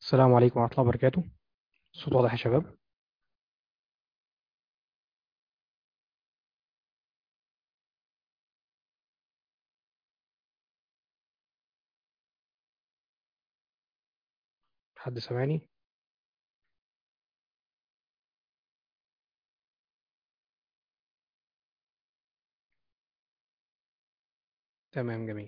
السلام عليكم ورحمة الله وبركاته الصوت واضح يا شباب حد سامعني تمام جميل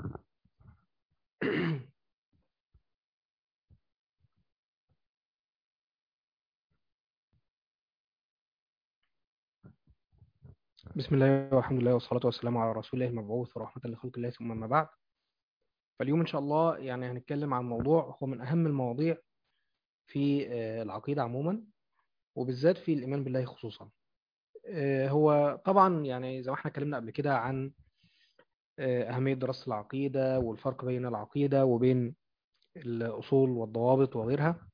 بسم الله والحمد لله والصلاة والسلام على رسول الله المبعوث ورحمة لخلق الله ثم أما بعد فاليوم إن شاء الله يعني هنتكلم عن موضوع هو من أهم المواضيع في آه، العقيدة عموما وبالذات في الإيمان بالله خصوصا آه، هو طبعا يعني زي ما احنا اتكلمنا قبل كده عن آه، أهمية دراسة العقيدة والفرق بين العقيدة وبين الأصول والضوابط وغيرها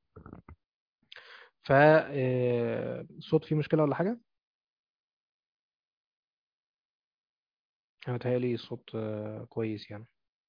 فالصوت فيه مشكلة ولا حاجة؟ أنا متهيألي الصوت آه، كويس يعني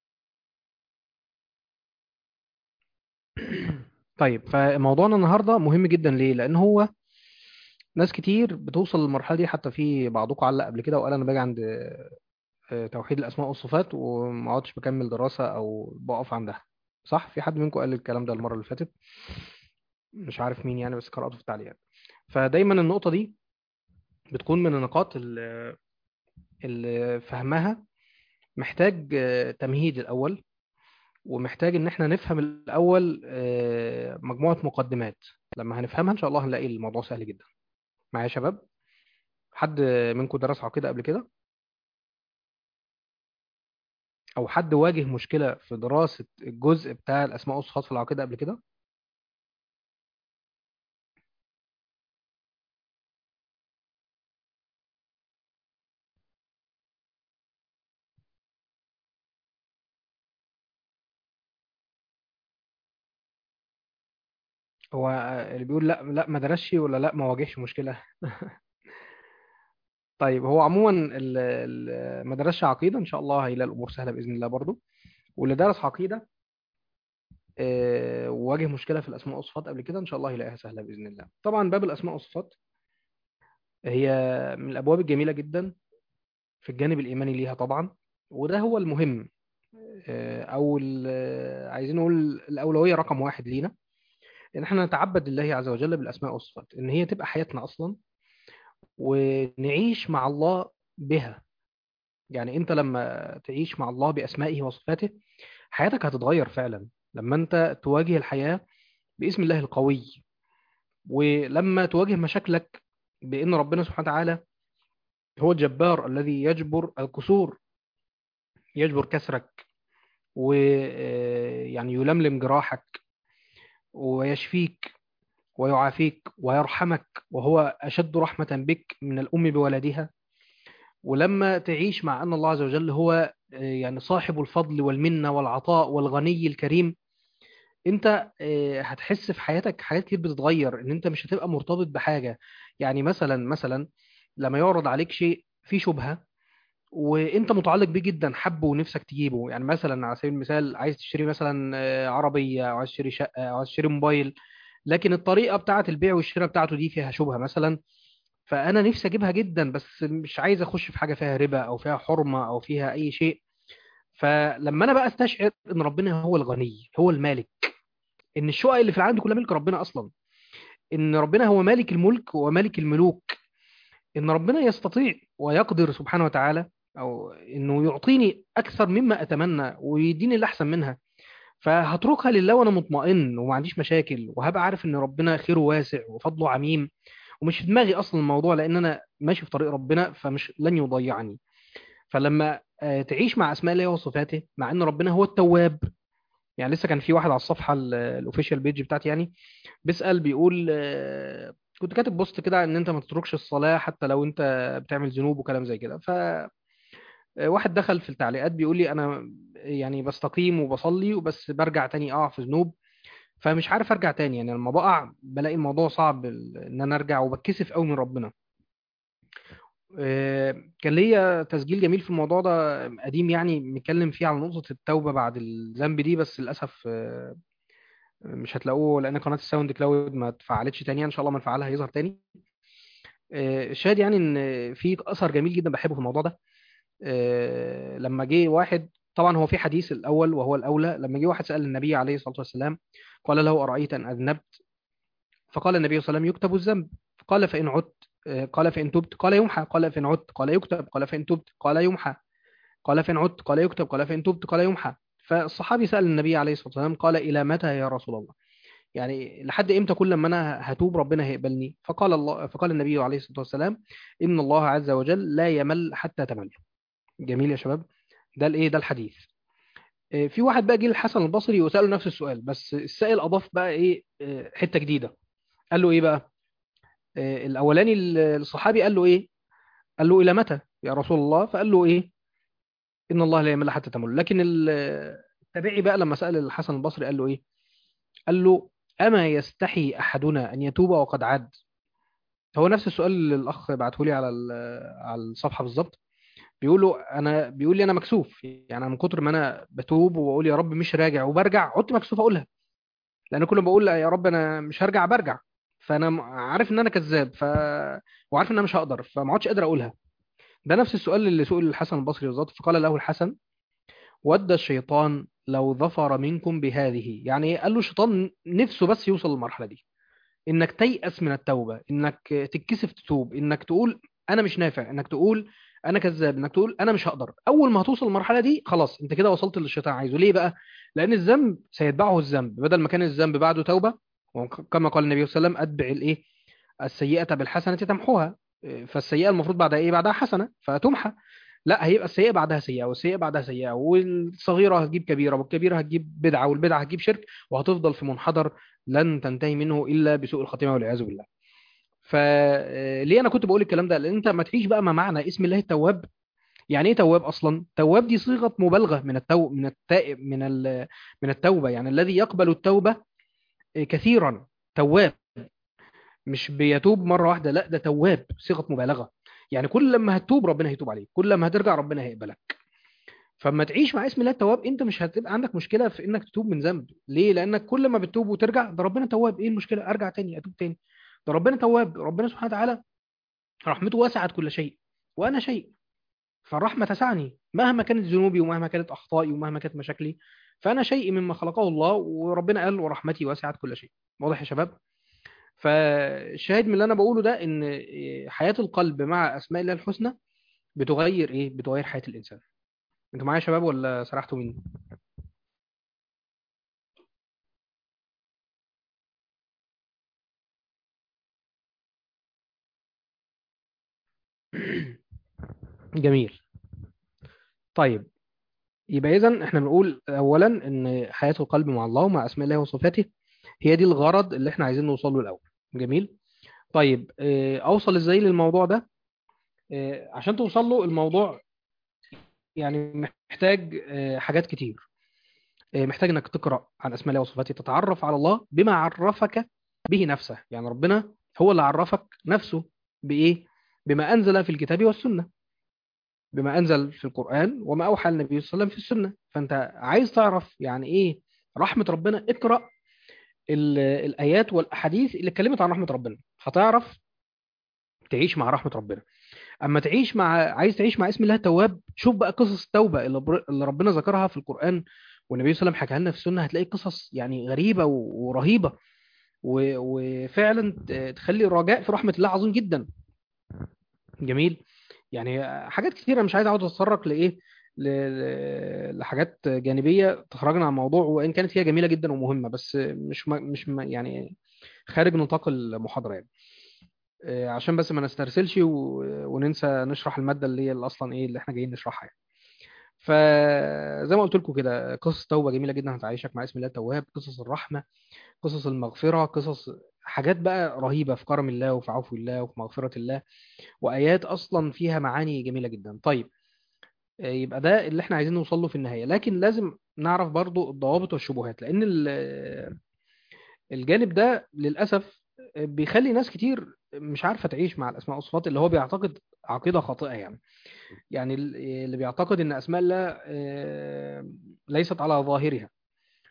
طيب فموضوعنا النهاردة مهم جدا ليه؟ لأن هو ناس كتير بتوصل للمرحلة دي حتى في بعضكم علق قبل كده وقال أنا باجي عند آه، توحيد الأسماء والصفات وما عدتش بكمل دراسة أو بقف عندها صح؟ في حد منكم قال الكلام ده المرة اللي فاتت مش عارف مين يعني بس قرأته في التعليقات فدايما النقطة دي بتكون من النقاط اللي اللي فهمها محتاج آه، تمهيد الأول ومحتاج إن احنا نفهم الأول آه، مجموعة مقدمات لما هنفهمها إن شاء الله هنلاقي الموضوع سهل جدا معايا يا شباب حد منكم درس عقيدة قبل كده أو حد واجه مشكلة في دراسة الجزء بتاع الأسماء والصفات في العقيدة قبل كده هو آه، اللي بيقول لا لا ما درسش ولا لا ما واجهش مشكلة طيب هو عموما ال- ال- ما درسش عقيدة إن شاء الله هيلاقي الأمور سهلة بإذن الله برضو واللي درس عقيدة آه، وواجه مشكلة في الأسماء والصفات قبل كده إن شاء الله يلاقيها سهلة بإذن الله طبعا باب الأسماء والصفات هي من الأبواب الجميلة جدا في الجانب الإيماني ليها طبعا وده هو المهم آه، أو ال- آه، عايزين نقول الأولوية رقم واحد لينا إن احنا نتعبد لله عز وجل بالأسماء والصفات إن هي تبقى حياتنا أصلا ونعيش مع الله بها يعني أنت لما تعيش مع الله بأسمائه وصفاته حياتك هتتغير فعلا لما أنت تواجه الحياة باسم الله القوي ولما تواجه مشاكلك بأن ربنا سبحانه وتعالى هو الجبار الذي يجبر الكسور يجبر كسرك ويعني يلملم جراحك ويشفيك ويعافيك ويرحمك وهو أشد رحمة بك من الأم بولدها ولما تعيش مع أن الله عز وجل هو آه، يعني صاحب الفضل والمنة والعطاء والغني الكريم انت آه، هتحس في حياتك حاجات كتير بتتغير ان انت مش هتبقى مرتبط بحاجة يعني مثلا مثلا لما يعرض عليك شيء فيه شبهة وانت متعلق بيه جدا حبه ونفسك تجيبه يعني مثلا على سبيل المثال عايز تشتري مثلا آه، عربية او عايز تشتري شقة او عايز تشتري موبايل لكن الطريقة بتاعة البيع والشراء بتاعته دي فيها شبهة مثلا فانا نفسي اجيبها جدا بس مش عايز اخش في حاجة فيها ربا او فيها حرمة او فيها اي شيء فلما انا بقى استشعر ان ربنا هو الغني هو المالك ان الشقق اللي في العالم دي كلها ملك ربنا اصلا ان ربنا هو مالك الملك ومالك الملوك ان ربنا يستطيع ويقدر سبحانه وتعالى او انه يعطيني اكثر مما اتمنى ويديني اللي احسن منها فهتركها لله وانا مطمئن وما عنديش مشاكل وهبقى عارف ان ربنا خيره واسع وفضله عميم ومش في دماغي اصلا الموضوع لان انا ماشي في طريق ربنا فمش لن يضيعني فلما آه، تعيش مع اسماء الله وصفاته مع ان ربنا هو التواب يعني لسه كان في واحد على الصفحه الاوفيشال بيج بتاعتي يعني بيسأل بيقول آه، كنت كاتب بوست كده ان انت ما تتركش الصلاة حتى لو انت بتعمل ذنوب وكلام زي كده فواحد دخل في التعليقات بيقول لي انا يعني بستقيم وبصلي وبس برجع تاني اقع في ذنوب فمش عارف ارجع تاني يعني لما بقع بلاقي الموضوع صعب ال- ان انا ارجع وبتكسف قوي من ربنا آه، كان ليا تسجيل جميل في الموضوع ده قديم يعني متكلم فيه على نقطة التوبة بعد الذنب دي بس للأسف آه، مش هتلاقوه لان قناه الساوند كلاود ما اتفعلتش تاني ان شاء الله ما نفعلها هيظهر تاني آه، الشاهد يعني ان في اثر جميل جدا بحبه في الموضوع ده آه، لما جه واحد طبعا هو في حديث الاول وهو الاولى لما جه واحد سال النبي عليه الصلاه والسلام قال له ارايت ان اذنبت فقال النبي صلى الله عليه وسلم يكتب الذنب قال فان عدت آه، قال فان تبت قال يمحى قال فان عدت قال يكتب قال فان تبت قال يمحى قال فان عدت قال يكتب قال فان تبت قال يمحى فالصحابي سال النبي عليه الصلاه والسلام قال الى متى يا رسول الله يعني لحد امتى كل ما انا هتوب ربنا هيقبلني فقال الله فقال النبي عليه الصلاه والسلام ان الله عز وجل لا يمل حتى تمل جميل يا شباب ده الايه ده الحديث آه، في واحد بقى جه الحسن البصري وساله نفس السؤال بس السائل اضاف بقى ايه آه، حته جديده قال له ايه بقى آه، الاولاني الصحابي قال له ايه قال له الى متى يا رسول الله فقال له ايه ان الله لا يمل حتى تمل لكن ال- التابعي بقى لما سال الحسن البصري قال له ايه قال له اما يستحي احدنا ان يتوب وقد عاد هو نفس السؤال اللي الاخ بعته لي على ال- على الصفحه بالظبط بيقول له انا بيقول لي انا مكسوف يعني أنا من كتر ما انا بتوب وبقول يا رب مش راجع وبرجع عدت مكسوف اقولها لان كل ما بقول يا رب انا مش هرجع برجع فانا م- عارف ان انا كذاب ف وعارف ان انا مش هقدر فما عدتش قادر اقولها ده نفس السؤال اللي سئل الحسن البصري بالظبط فقال له الحسن ود الشيطان لو ظفر منكم بهذه يعني إيه؟ قال له الشيطان نفسه بس يوصل للمرحله دي انك تيأس من التوبه انك تتكسف تتوب انك تقول انا مش نافع انك تقول انا كذاب انك تقول انا مش هقدر اول ما هتوصل للمرحله دي خلاص انت كده وصلت اللي الشيطان عايزه ليه بقى لان الذنب سيتبعه الذنب بدل ما كان الذنب بعده توبه وكما قال النبي صلى الله عليه وسلم اتبع الايه السيئه بالحسنه تمحوها فالسيئه المفروض بعدها ايه بعدها حسنه فتمحى لا هيبقى السيئه بعدها سيئه والسيئه بعدها سيئه والصغيره هتجيب كبيره والكبيره هتجيب بدعه والبدعه هتجيب شرك وهتفضل في منحدر لن تنتهي منه الا بسوء الخاتمه والعياذ بالله فليه انا كنت بقول الكلام ده لان انت ما تعيش بقى ما معنى اسم الله التواب يعني ايه تواب اصلا تواب دي صيغه مبالغه من التو من التائب من ال... من التوبه يعني الذي يقبل التوبه كثيرا تواب مش بيتوب مره واحده لا ده تواب صيغه مبالغه يعني كل لما هتتوب ربنا هيتوب عليك كل لما هترجع ربنا هيقبلك فما تعيش مع اسم الله التواب انت مش هتبقى عندك مشكله في انك تتوب من ذنب ليه لانك كل ما بتتوب وترجع ده ربنا تواب ايه المشكله ارجع تاني اتوب تاني ده ربنا تواب ربنا سبحانه وتعالى رحمته وسعت كل شيء وانا شيء فالرحمه تسعني مهما كانت ذنوبي ومهما كانت اخطائي ومهما كانت مشاكلي فانا شيء مما خلقه الله وربنا قال ورحمتي وسعت كل شيء واضح يا شباب فالشاهد من اللي انا بقوله ده ان حياه القلب مع اسماء الله الحسنى بتغير ايه بتغير حياه الانسان انتوا معايا يا شباب ولا سرحتوا مني جميل طيب يبقى اذا احنا بنقول اولا ان حياه القلب مع الله ومع اسماء الله وصفاته هي دي الغرض اللي احنا عايزين نوصل له الاول جميل طيب آه، اوصل ازاي للموضوع ده آه، عشان توصل له الموضوع يعني محتاج آه، حاجات كتير آه، محتاج انك تقرا عن اسماء الله وصفاته تتعرف على الله بما عرفك به نفسه يعني ربنا هو اللي عرفك نفسه بايه بما انزل في الكتاب والسنه بما انزل في القران وما اوحى النبي صلى الله عليه وسلم في السنه فانت عايز تعرف يعني ايه رحمه ربنا اقرا ال- الايات والاحاديث اللي اتكلمت عن رحمه ربنا هتعرف تعيش مع رحمه ربنا اما تعيش مع عايز تعيش مع اسم الله التواب شوف بقى قصص التوبه اللي, بر... اللي ربنا ذكرها في القران والنبي صلى الله عليه وسلم حكاها لنا في السنه هتلاقي قصص يعني غريبه و- ورهيبه و... وفعلا ت- تخلي الرجاء في رحمه الله عظيم جدا جميل يعني حاجات كتيره مش عايز اقعد اتطرق لايه ل... ل- لحاجات جانبيه تخرجنا عن الموضوع وان كانت هي جميله جدا ومهمه بس مش م... مش م... يعني خارج نطاق المحاضره يعني آه، عشان بس ما نسترسلش و... وننسى نشرح الماده اللي هي اللي اصلا ايه اللي احنا جايين نشرحها يعني. فزي ما قلت لكم كده قصص توبه جميله جدا هتعيشك مع اسم الله التواب قصص الرحمه قصص المغفره قصص حاجات بقى رهيبه في كرم الله وفي عفو الله وفي مغفره الله وايات اصلا فيها معاني جميله جدا طيب آه، يبقى ده اللي احنا عايزين نوصل له في النهايه لكن لازم نعرف برضو الضوابط والشبهات لان ال- الجانب ده للاسف بيخلي ناس كتير مش عارفه تعيش مع الاسماء والصفات اللي هو بيعتقد عقيده خاطئه يعني يعني ال- اللي بيعتقد ان اسماء الله آه، ليست على ظاهرها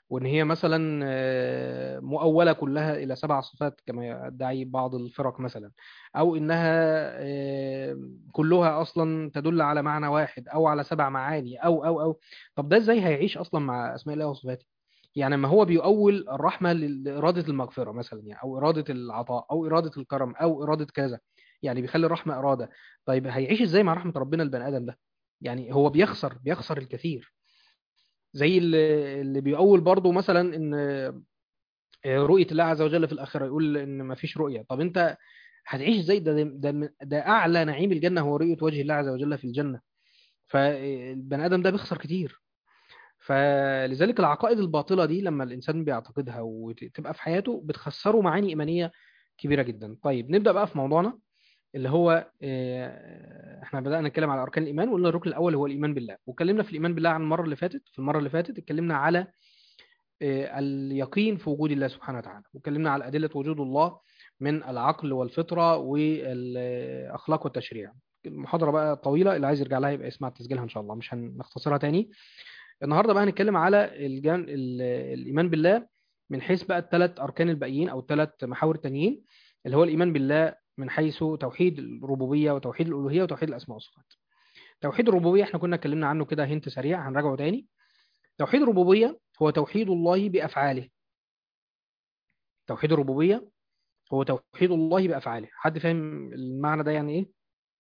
وان هي مثلا آه، مؤولة كلها الى سبع صفات كما يدعي بعض الفرق مثلا او انها آه، كلها اصلا تدل على معنى واحد او على سبع معاني او او او طب ده ازاي هيعيش اصلا مع اسماء الله وصفاته يعني ما هو بيؤول الرحمة لإرادة المغفرة مثلا يعني أو إرادة العطاء أو إرادة الكرم أو إرادة كذا يعني بيخلي الرحمة إرادة طيب هيعيش إزاي مع رحمة ربنا البني آدم ده يعني هو بيخسر بيخسر الكثير زي اللي اللي بيؤول برضه مثلا ان رؤية الله عز وجل في الآخرة يقول ان ما فيش رؤية طب انت هتعيش ازاي ده ده ده اعلى نعيم الجنة هو رؤية وجه الله عز وجل في الجنة فالبني آدم ده بيخسر كتير فلذلك العقائد الباطلة دي لما الإنسان بيعتقدها وتبقى في حياته بتخسره معاني إيمانية كبيرة جدا طيب نبدأ بقى في موضوعنا اللي هو آه، احنا بدأنا نتكلم على أركان الإيمان وقلنا الركن الأول هو الإيمان بالله واتكلمنا في الإيمان بالله عن المرة اللي فاتت في المرة اللي فاتت اتكلمنا على آه، اليقين في وجود الله سبحانه وتعالى واتكلمنا على أدلة وجود الله من العقل والفطرة والأخلاق والتشريع المحاضرة بقى طويلة اللي عايز يرجع لها يبقى يسمع تسجيلها إن شاء الله مش هنختصرها تاني النهارده بقى هنتكلم على الجان... ال- الايمان بالله من حيث بقى الثلاث اركان الباقيين او الثلاث محاور التانيين اللي هو الايمان بالله من حيث توحيد الربوبيه وتوحيد الالوهيه وتوحيد الاسماء والصفات توحيد الربوبيه احنا كنا اتكلمنا عنه كده هنت سريع هنراجعه تاني توحيد الربوبيه هو توحيد الله بافعاله توحيد الربوبيه هو توحيد الله بافعاله حد فاهم المعنى ده يعني ايه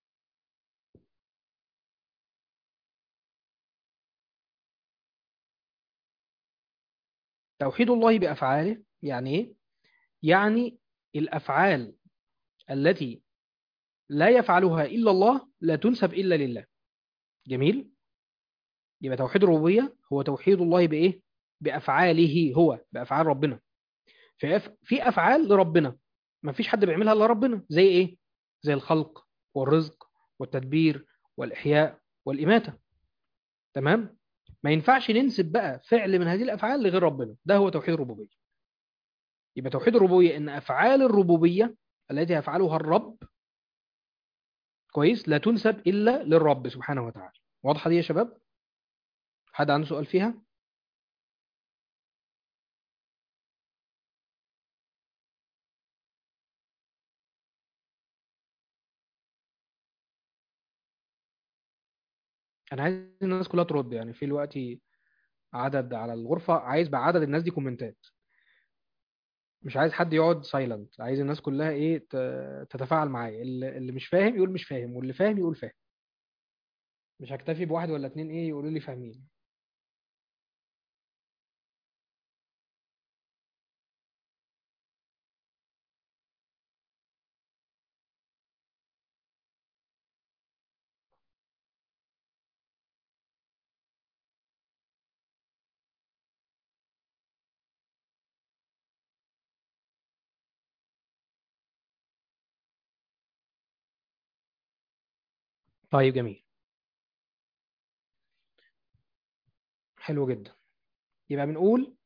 توحيد الله بافعاله يعني ايه يعني الافعال التي لا يفعلها إلا الله لا تنسب إلا لله جميل يبقى توحيد الربوبية هو توحيد الله بإيه بأفعاله هو بأفعال ربنا في أف... في أفعال لربنا ما فيش حد بيعملها إلا ربنا زي إيه زي الخلق والرزق والتدبير والإحياء والإماتة تمام ما ينفعش ننسب بقى فعل من هذه الأفعال لغير ربنا ده هو توحيد الربوبية يبقى توحيد الربوبية إن أفعال الربوبية التي يفعلها الرب كويس لا تنسب إلا للرب سبحانه وتعالى واضحة دي يا شباب حد عنده سؤال فيها أنا عايز الناس كلها ترد يعني في الوقت عدد على الغرفة عايز بقى عدد الناس دي كومنتات مش عايز حد يقعد سايلنت عايز الناس كلها ايه ت- تتفاعل معايا اللي اللي مش فاهم يقول مش فاهم واللي فاهم يقول فاهم مش هكتفي بواحد ولا اتنين ايه يقولوا لي فاهمين طيب جميل حلو جدا يبقى بنقول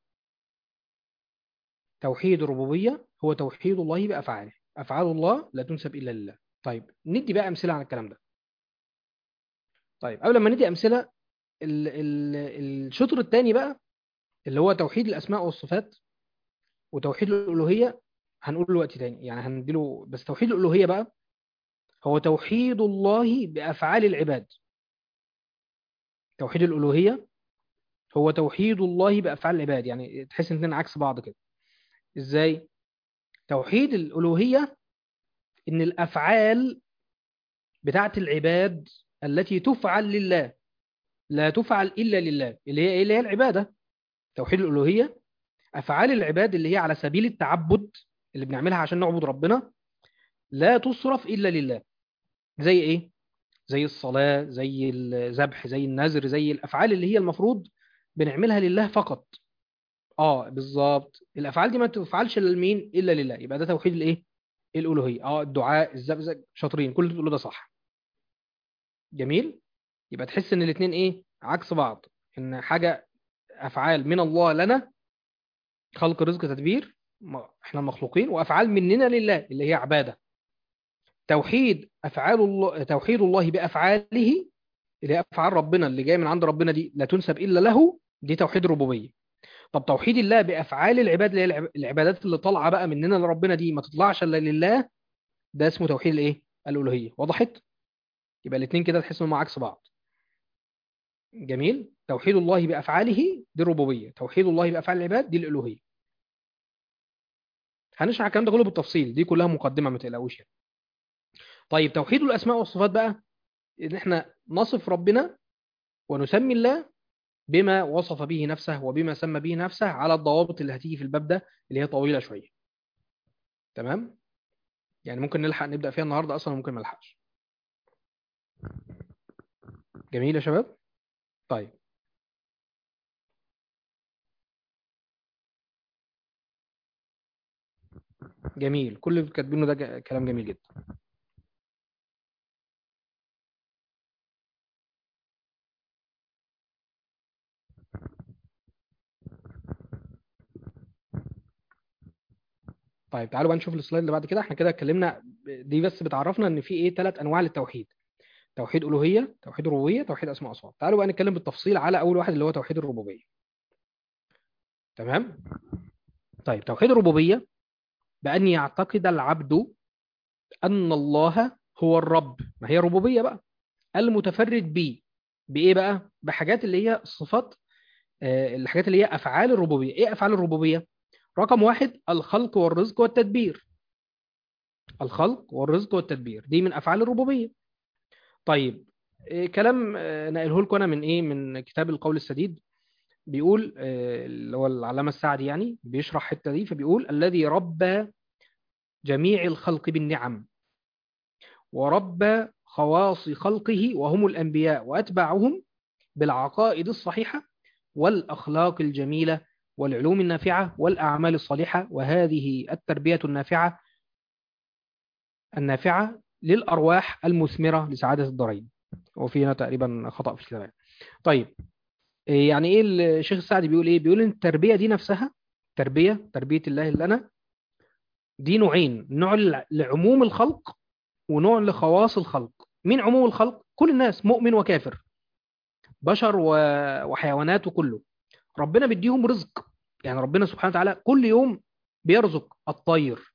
توحيد الربوبية هو توحيد الله بأفعاله أفعال الله لا تنسب إلا لله طيب ندي بقى أمثلة عن الكلام ده طيب قبل ما ندي أمثلة ال ال الشطر الثاني بقى اللي هو توحيد الأسماء والصفات وتوحيد الألوهية هنقول دلوقتي تاني يعني هنديله بس توحيد الألوهية بقى هو توحيد الله بأفعال العباد توحيد الألوهية هو توحيد الله بأفعال العباد يعني تحس ان اتنين عكس بعض كده ازاي توحيد الألوهية ان الأفعال بتاعت العباد التي تفعل لله لا تفعل إلا لله اللي هي إيه؟ اللي هي العبادة توحيد الألوهية أفعال العباد اللي هي على سبيل التعبد اللي بنعملها عشان نعبد ربنا لا تصرف إلا لله زي إيه؟ زي الصلاة زي الذبح زي النذر زي الأفعال اللي هي المفروض بنعملها لله فقط اه بالظبط الافعال دي ما تفعلش لمين الا لله يبقى ده توحيد الايه الالوهيه اه الدعاء الذبح شاطرين كل اللي بتقوله ده صح جميل يبقى تحس ان الاثنين ايه عكس بعض ان حاجه افعال من الله لنا خلق رزق تدبير ما- احنا مخلوقين وافعال مننا لله اللي هي عباده توحيد افعال الله توحيد الله بافعاله اللي هي افعال ربنا اللي جايه من عند ربنا دي لا تنسب الا له دي توحيد الربوبيه طب توحيد الله بافعال العباد اللي هي العب- العبادات اللي طالعه بقى مننا لربنا دي ما تطلعش الا لله ده اسمه توحيد الايه الالوهيه وضحت يبقى الاثنين كده تحس انهم عكس بعض جميل توحيد الله بافعاله دي الربوبيه توحيد الله بافعال العباد دي الالوهيه هنشرح الكلام ده كله بالتفصيل دي كلها مقدمه ما تقلقوش يعني. طيب توحيد الاسماء والصفات بقى ان احنا نصف ربنا ونسمي الله بما وصف به نفسه وبما سمى به نفسه على الضوابط اللي هتيجي في الباب ده اللي هي طويله شويه تمام يعني ممكن نلحق نبدا فيها النهارده اصلا وممكن ما نلحقش جميل يا شباب طيب جميل كل اللي كاتبينه ده ج- كلام جميل جدا طيب تعالوا بقى نشوف السلايد اللي بعد كده احنا كده اتكلمنا دي بس بتعرفنا ان في ايه ثلاث انواع للتوحيد توحيد الوهيه توحيد ربوبيه توحيد اسماء وصفات تعالوا بقى نتكلم بالتفصيل على اول واحد اللي هو توحيد الربوبيه تمام طيب توحيد الربوبيه بان يعتقد العبد ان الله هو الرب ما هي الربوبيه بقى المتفرد به بايه بقى بحاجات اللي هي صفات آه، الحاجات اللي هي افعال الربوبيه ايه افعال الربوبيه رقم واحد الخلق والرزق والتدبير الخلق والرزق والتدبير دي من افعال الربوبيه طيب إيه كلام آه، نقله لكم انا من ايه من كتاب القول السديد بيقول آه، اللي هو العلامه السعدي يعني بيشرح الحته دي فبيقول الذي ربى جميع الخلق بالنعم وربى خواص خلقه وهم الانبياء واتباعهم بالعقائد الصحيحه والاخلاق الجميله والعلوم النافعه والاعمال الصالحه وهذه التربيه النافعه النافعه للارواح المثمره لسعاده الدارين وفي هنا تقريبا خطا في الكلام طيب إيه يعني ايه الشيخ السعدي بيقول ايه بيقول ان التربيه دي نفسها تربيه تربيه الله لنا دي نوعين نوع ل- لعموم الخلق ونوع لخواص الخلق مين عموم الخلق كل الناس مؤمن وكافر بشر و... وحيوانات وكله ربنا بيديهم رزق يعني ربنا سبحانه وتعالى كل يوم بيرزق الطير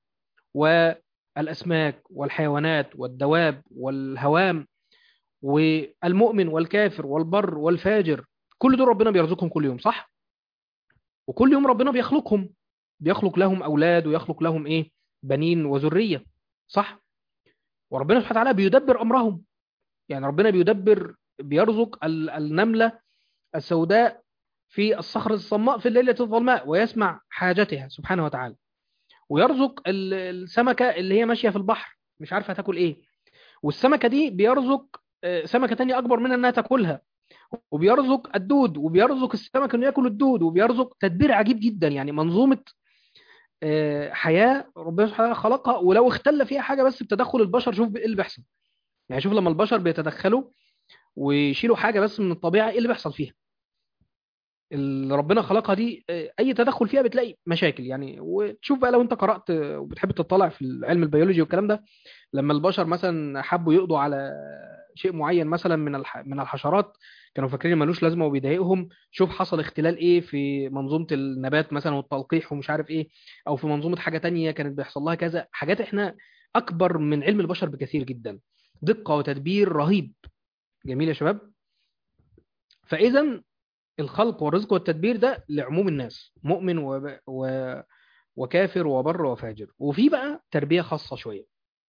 والأسماك والحيوانات والدواب والهوام والمؤمن والكافر والبر والفاجر كل دول ربنا بيرزقهم كل يوم صح وكل يوم ربنا بيخلقهم بيخلق لهم أولاد ويخلق لهم إيه بنين وذرية صح وربنا سبحانه وتعالى بيدبر أمرهم يعني ربنا بيدبر بيرزق ال- النملة السوداء في الصخرة الصماء في الليلة الظلماء ويسمع حاجتها سبحانه وتعالى ويرزق ال- السمكة اللي هي ماشية في البحر مش عارفة تاكل ايه والسمكة دي بيرزق آه، سمكة تانية أكبر منها إنها تاكلها وبيرزق الدود وبيرزق السمك إنه ياكل الدود وبيرزق تدبير عجيب جدا يعني منظومة آه، حياة ربنا سبحانه وتعالى خلقها ولو اختل فيها حاجة بس بتدخل البشر شوف ايه اللي بيحصل يعني شوف لما البشر بيتدخلوا ويشيلوا حاجة بس من الطبيعة ايه اللي بيحصل فيها اللي ربنا خلقها دي آه، اي تدخل فيها بتلاقي مشاكل يعني وتشوف بقى لو انت قرأت آه، وبتحب تطلع في علم البيولوجي والكلام ده لما البشر مثلا حبوا يقضوا على شيء معين مثلا من الح... من الحشرات كانوا فاكرين ملوش لازمه وبيضايقهم شوف حصل اختلال ايه في منظومه النبات مثلا والتلقيح ومش عارف ايه او في منظومه حاجه تانية كانت بيحصل لها كذا حاجات احنا اكبر من علم البشر بكثير جدا دقه وتدبير رهيب جميل يا شباب فاذا الخلق والرزق والتدبير ده لعموم الناس مؤمن و... و... وكافر وبر وفاجر وفي بقى تربيه خاصه شويه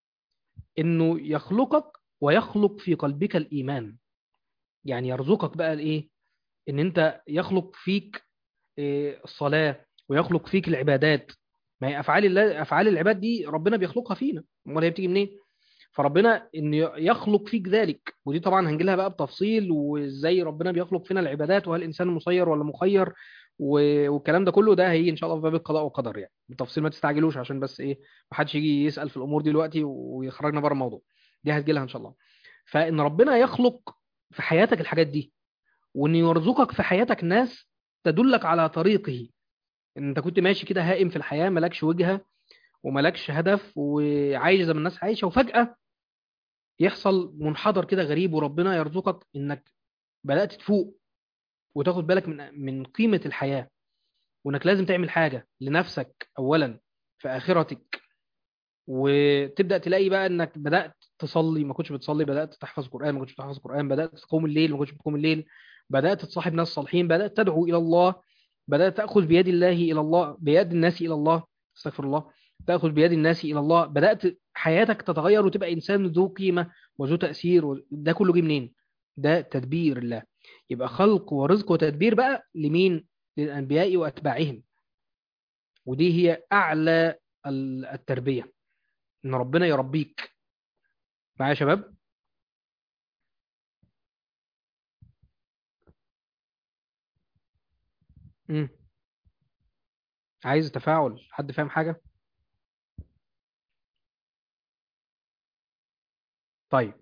انه يخلقك ويخلق في قلبك الايمان يعني يرزقك بقى الايه ان انت يخلق فيك إيه، الصلاه ويخلق فيك العبادات ما هي افعال الله افعال العباد دي ربنا بيخلقها فينا امال هي بتيجي منين فربنا ان يخلق فيك ذلك ودي طبعا هنجي لها بقى بتفصيل وازاي ربنا بيخلق فينا العبادات وهل الانسان مسير ولا مخير و- والكلام ده كله ده هيجي ان شاء الله في باب القضاء والقدر يعني بالتفصيل ما تستعجلوش عشان بس ايه ما حدش يجي يسال في الامور دي دلوقتي ويخرجنا بره الموضوع دي هتجي لها ان شاء الله فان ربنا يخلق في حياتك الحاجات دي وان يرزقك في حياتك ناس تدلك على طريقه ان انت كنت ماشي كده هائم في الحياه مالكش وجهه ومالكش هدف وعايش زي ما الناس عايشه وفجاه يحصل منحدر كده غريب وربنا يرزقك انك بدات تفوق وتاخد بالك من من قيمه الحياه وانك لازم تعمل حاجه لنفسك اولا في اخرتك وتبدا تلاقي بقى انك بدات تصلي ما كنتش بتصلي بدات تحفظ قران ما كنتش بتحفظ قران بدات تقوم الليل ما كنتش بتقوم الليل بدات تصاحب ناس صالحين بدات تدعو الى الله بدات تاخذ بيد الله الى الله بيد الناس الى الله استغفر الله تاخذ بيد الناس الى الله بدات حياتك تتغير وتبقى انسان ذو قيمه وذو تاثير و- ده كله جه منين ده تدبير الله يبقى خلق ورزق وتدبير بقى لمين للانبياء واتباعهم ودي هي اعلى ال- التربيه ان ربنا يربيك معايا يا شباب امم عايز تفاعل حد فاهم حاجه طيب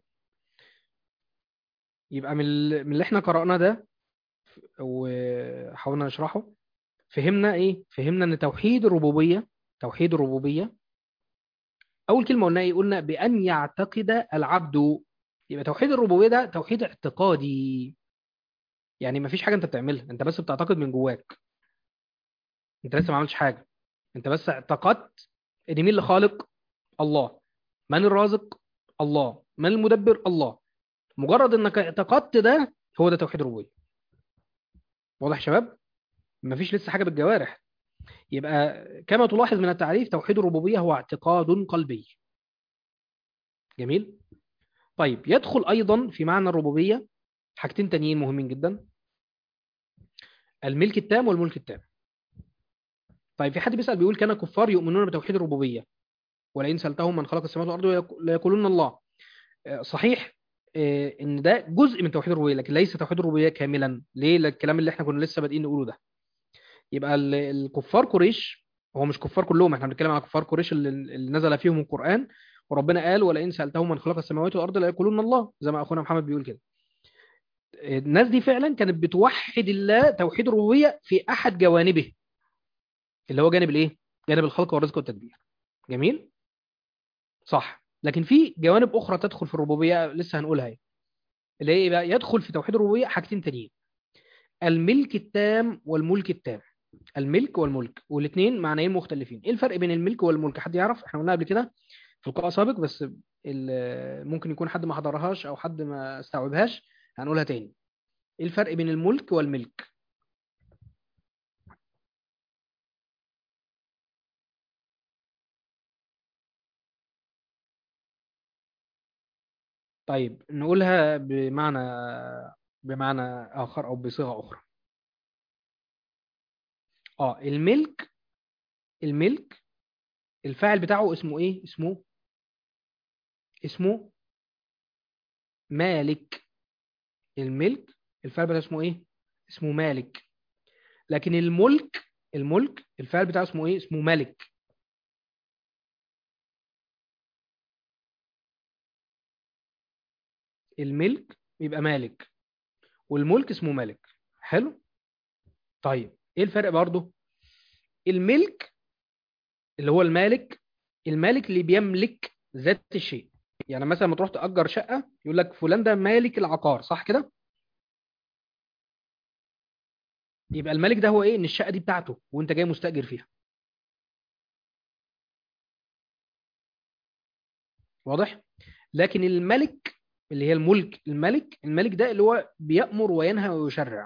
يبقى من ال- من اللي احنا قرأناه ده وحاولنا نشرحه فهمنا ايه فهمنا ان توحيد الربوبيه توحيد الربوبيه اول كلمه قلنا ايه قلنا بان يعتقد العبد يبقى توحيد الربوبيه ده توحيد اعتقادي يعني ما فيش حاجه انت بتعملها انت بس بتعتقد من جواك انت لسه ما عملتش حاجه انت بس اعتقدت ان مين اللي خالق الله من الرازق الله من المدبر الله مجرد انك اعتقدت ده هو ده توحيد الربوبيه واضح يا شباب مفيش لسه حاجه بالجوارح يبقى كما تلاحظ من التعريف توحيد الربوبيه هو اعتقاد قلبي جميل طيب يدخل ايضا في معنى الربوبيه حاجتين تانيين مهمين جدا الملك التام والملك التام طيب في حد بيسأل بيقول كان كفار يؤمنون بتوحيد الربوبيه ولئن سألتهم من خلق السماوات والارض ليقولون الله آه، صحيح آه، ان ده جزء من توحيد الربوبيه لكن ليس توحيد الربوبيه كاملا ليه الكلام اللي احنا كنا لسه بادئين نقوله ده يبقى ال- الكفار قريش هو مش كفار كلهم احنا بنتكلم على كفار قريش اللي, اللي نزل فيهم القرآن وربنا قال ولئن سألتهم من خلق السماوات والأرض ليقولون الله زي ما أخونا محمد بيقول كده الناس دي فعلا كانت بتوحد الله توحيد الربوبية في أحد جوانبه اللي هو جانب الايه جانب الخلق والرزق والتدبير جميل صح لكن في جوانب أخرى تدخل في الربوبية لسه هنقولها اهي اللي هي إيه بقى يدخل في توحيد الربوبية حاجتين تانيين الملك التام والملك التام الملك والملك والاثنين معنيين مختلفين ايه الفرق بين الملك والملك حد يعرف احنا قلنا قبل كده في لقاء سابق بس ال- ممكن يكون حد ما حضرهاش او حد ما استوعبهاش هنقولها تاني ايه الفرق بين الملك والملك طيب نقولها بمعنى بمعنى اخر او بصيغة اخرى اه الملك الملك الفاعل بتاعه اسمه ايه اسمه اسمه مالك الملك الفعل بتاعه اسمه ايه اسمه مالك لكن الملك الملك الفعل بتاعه اسمه ايه اسمه ملك الملك يبقى مالك والملك اسمه ملك حلو طيب ايه الفرق برضه الملك اللي هو المالك المالك اللي بيملك ذات الشيء يعني مثلا لما تروح تأجر شقة يقول لك فلان ده مالك العقار صح كده يبقى الملك ده هو ايه ان الشقة دي بتاعته وانت جاي مستأجر فيها واضح لكن الملك اللي هي الملك الملك الملك ده اللي هو بيأمر وينهى ويشرع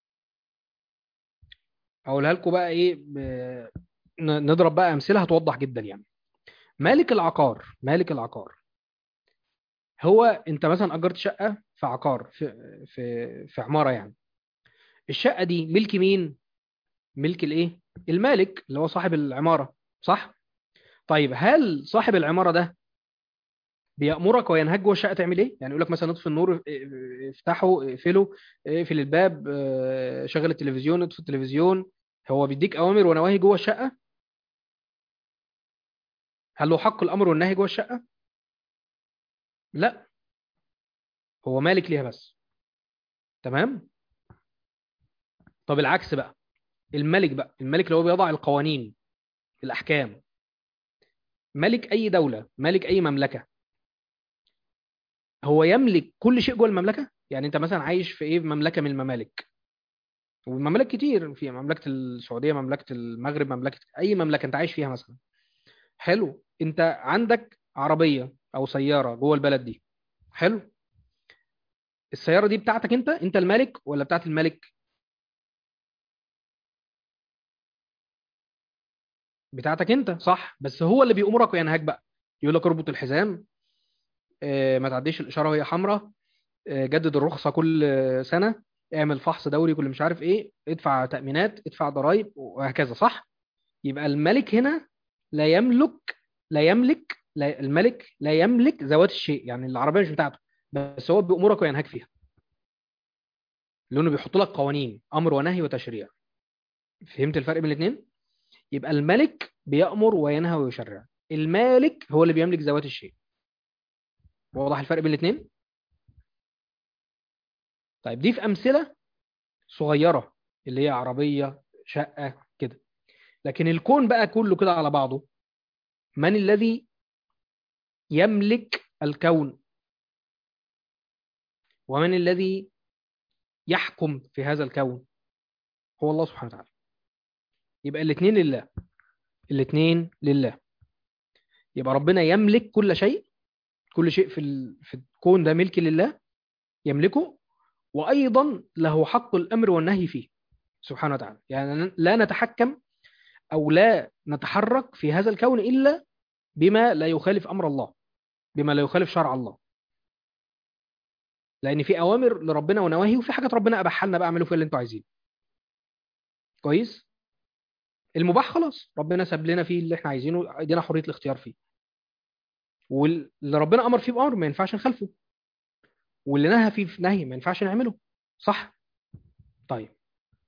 اقولها لكم بقى ايه ب... ن- نضرب بقى امثله هتوضح جدا يعني مالك العقار مالك العقار هو انت مثلا اجرت شقه في عقار في في في عماره يعني الشقه دي ملك مين ملك الايه المالك اللي هو صاحب العماره صح طيب هل صاحب العماره ده بيأمرك وينهج جوه الشقه تعمل ايه يعني يقول لك مثلا اطفي النور اه، اه، افتحه اقفله اقفل الباب اه، شغل التلفزيون اطفي التلفزيون هو بيديك اوامر ونواهي جوه الشقه هل له حق الامر والنهي جوه الشقه لا هو مالك ليها بس تمام طب العكس بقى الملك بقى الملك اللي هو بيضع القوانين الأحكام ملك أي دولة ملك أي مملكة هو يملك كل شيء جوه المملكة يعني أنت مثلا عايش في إيه في مملكة من الممالك وممالك كتير في مملكة السعودية مملكة المغرب مملكة أي مملكة أنت عايش فيها مثلا حلو أنت عندك عربية أو سيارة جوه البلد دي حلو السيارة دي بتاعتك أنت أنت المالك ولا بتاعت الملك بتاعتك أنت صح بس هو اللي بيأمرك وينهاك بقى يقول لك اربط الحزام آه، ما تعديش الإشارة وهي حمراء آه، جدد الرخصة كل آه، سنة اعمل فحص دوري كل مش عارف ايه ادفع تأمينات ادفع ضرائب وهكذا صح يبقى الملك هنا لا يملك لا يملك لا الملك لا يملك ذوات الشيء يعني العربية مش بتاعته بس هو بيأمرك وينهاك فيها لأنه بيحط لك قوانين أمر ونهي وتشريع فهمت الفرق بين الاثنين يبقى الملك بيأمر وينهى ويشرع المالك هو اللي بيملك ذوات الشيء واضح الفرق بين الاثنين طيب دي في أمثلة صغيرة اللي هي عربية شقة كده لكن الكون بقى كله كده على بعضه من الذي يملك الكون ومن الذي يحكم في هذا الكون هو الله سبحانه وتعالى يبقى الاثنين لله الاثنين لله يبقى ربنا يملك كل شيء كل شيء في ال... في الكون ده ملك لله يملكه وايضا له حق الامر والنهي فيه سبحانه وتعالى يعني لا نتحكم او لا نتحرك في هذا الكون الا بما لا يخالف امر الله بما لا يخالف شرع الله لان في اوامر لربنا ونواهي وفي حاجات ربنا اباحها لنا بقى اعملوا فيها اللي انتوا عايزينه كويس المباح خلاص ربنا ساب لنا فيه اللي احنا عايزينه ادينا حريه الاختيار فيه واللي ربنا امر فيه بامر ما ينفعش نخالفه واللي نهى فيه في نهي ما ينفعش نعمله صح طيب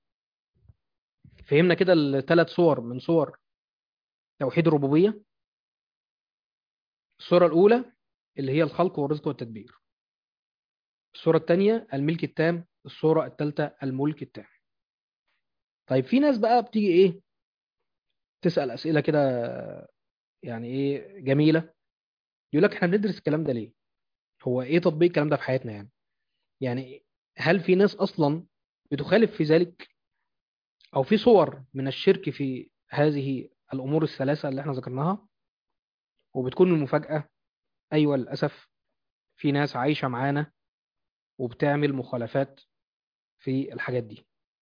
فهمنا كده الثلاث صور من صور توحيد الربوبيه الصوره الاولى اللي هي الخلق والرزق والتدبير الصوره الثانيه الملك التام الصوره الثالثه الملك التام طيب في ناس بقى بتيجي ايه تسال اسئله كده يعني ايه جميله يقول لك احنا بندرس الكلام ده ليه هو ايه تطبيق الكلام ده في حياتنا يعني يعني هل في ناس اصلا بتخالف في ذلك او في صور من الشرك في هذه الامور الثلاثه اللي احنا ذكرناها وبتكون المفاجاه ايوه للاسف في ناس عايشه معانا وبتعمل مخالفات في الحاجات دي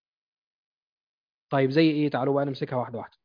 طيب زي ايه تعالوا بقى نمسكها واحده واحده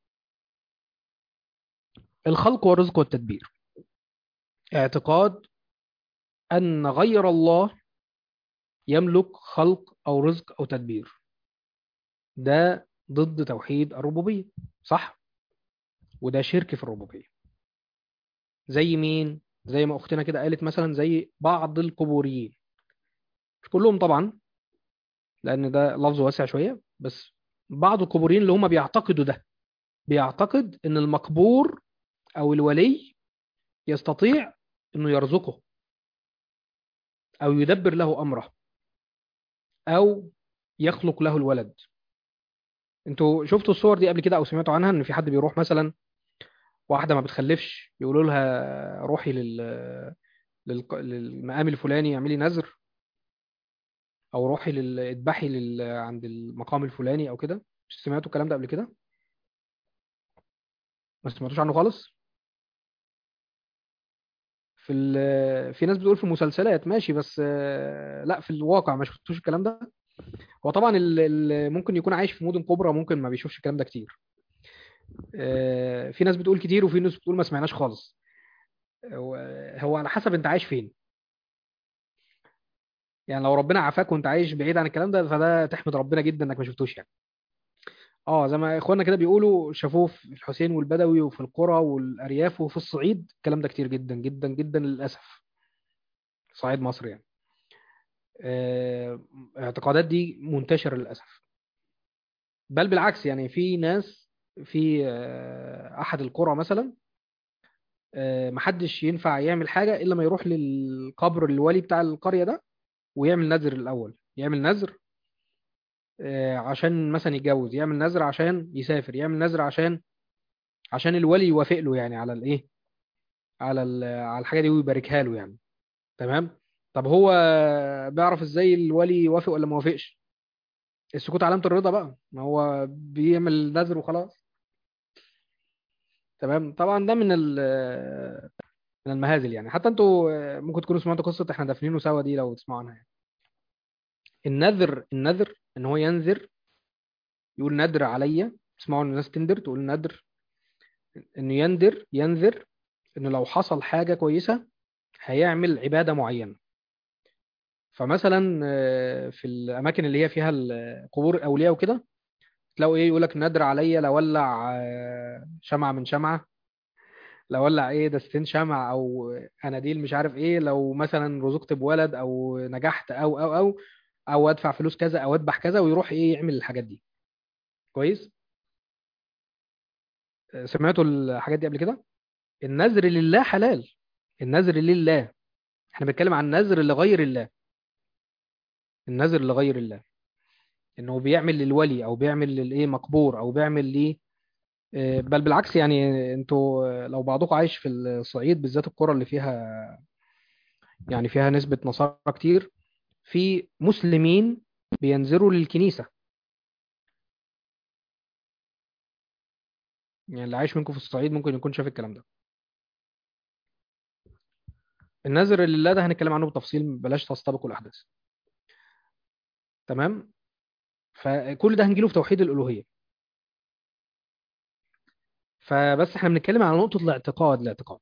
الخلق والرزق والتدبير اعتقاد أن غير الله يملك خلق أو رزق أو تدبير ده ضد توحيد الربوبية صح؟ وده شرك في الربوبية زي مين؟ زي ما أختنا كده قالت مثلا زي بعض القبوريين مش كلهم طبعا لأن ده لفظ واسع شوية بس بعض القبوريين اللي هم بيعتقدوا ده بيعتقد ان المقبور او الولي يستطيع انه يرزقه او يدبر له امره او يخلق له الولد انتوا شفتوا الصور دي قبل كده او سمعتوا عنها ان في حد بيروح مثلا واحده ما بتخلفش يقولوا لها روحي لل للق- للمقام الفلاني اعملي نذر او روحي لل... اذبحي لل... عند المقام الفلاني او كده سمعتوا الكلام ده قبل كده ما سمعتوش عنه خالص في ال... في ناس بتقول في مسلسلات ماشي بس آه، لا في الواقع ما شفتوش الكلام ده هو طبعا ال... ال- ممكن يكون عايش في مدن كبرى ممكن ما بيشوفش الكلام ده كتير آه، في ناس بتقول كتير وفي ناس بتقول ما سمعناش خالص هو هو على حسب انت عايش فين يعني لو ربنا عافاك وانت عايش بعيد عن الكلام ده فده تحمد ربنا جدا انك ما شفتوش يعني اه زي ما اخواننا كده بيقولوا شافوه في الحسين والبدوي وفي القرى والارياف وفي الصعيد الكلام ده كتير جدا جدا جدا للاسف صعيد مصر يعني آه، اعتقادات دي منتشرة للاسف بل بالعكس يعني في ناس في آه، احد القرى مثلا آه، محدش ينفع يعمل حاجة الا ما يروح للقبر الولي بتاع القرية ده ويعمل نذر الاول يعمل نذر آه، عشان مثلا يتجوز يعمل نذر عشان يسافر يعمل نذر عشان عشان الولي يوافق له يعني على الايه على ال- على الحاجه دي ويباركها له يعني تمام طب هو بيعرف ازاي الولي يوافق ولا ما وافقش السكوت علامة الرضا بقى ما هو بيعمل نذر وخلاص تمام طبعا ده من ال من المهازل يعني حتى انتوا ممكن تكونوا سمعتوا قصة احنا دافنينه سوا دي لو تسمعوا عنها يعني. النذر النذر ان هو ينذر يقول نذر عليا تسمعوا ان الناس تندر تقول نذر انه ينذر ينذر انه لو حصل حاجة كويسة هيعمل عبادة معينة فمثلا آه، في الاماكن اللي هي فيها ال- قبور الاولياء وكده تلاقوا ايه يقول لك نذر عليا لو ولع آه، شمعة من شمعة لو ولع ايه دستين شمع او اناديل مش عارف ايه لو مثلا رزقت بولد او نجحت او او او او ادفع فلوس كذا او اذبح كذا ويروح ايه يعمل الحاجات دي كويس آه، سمعتوا الحاجات دي قبل كده النذر لله حلال النذر لله احنا بنتكلم عن نذر لغير الله النذر لغير الله انه بيعمل للولي او بيعمل للايه مقبور او بيعمل ليه آه، بل بالعكس يعني انتوا آه، لو بعضكم عايش في الصعيد بالذات القرى اللي فيها يعني فيها نسبة نصارى كتير في مسلمين بينذروا للكنيسة يعني اللي عايش منكم في الصعيد ممكن يكون شاف الكلام ده النذر لله ده هنتكلم عنه بالتفصيل بلاش تستبقوا الأحداث تمام فكل ده هنجيله في توحيد الألوهية فبس احنا بنتكلم على نقطة الاعتقاد الاعتقاد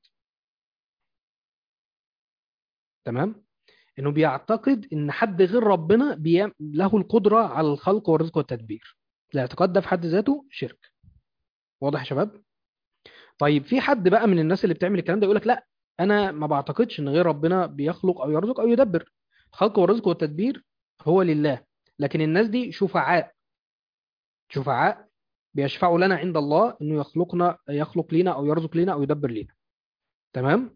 تمام انه بيعتقد ان حد غير ربنا بيام... له القدرة على الخلق والرزق والتدبير الاعتقاد ده في حد ذاته شرك واضح يا شباب طيب في حد بقى من الناس اللي بتعمل الكلام ده يقول لك لا انا ما بعتقدش ان غير ربنا بيخلق او يرزق او يدبر الخلق والرزق والتدبير هو لله لكن الناس دي شفعاء شفعاء بيشفعوا لنا عند الله انه يخلقنا يخلق لنا او يرزق لنا او يدبر لنا تمام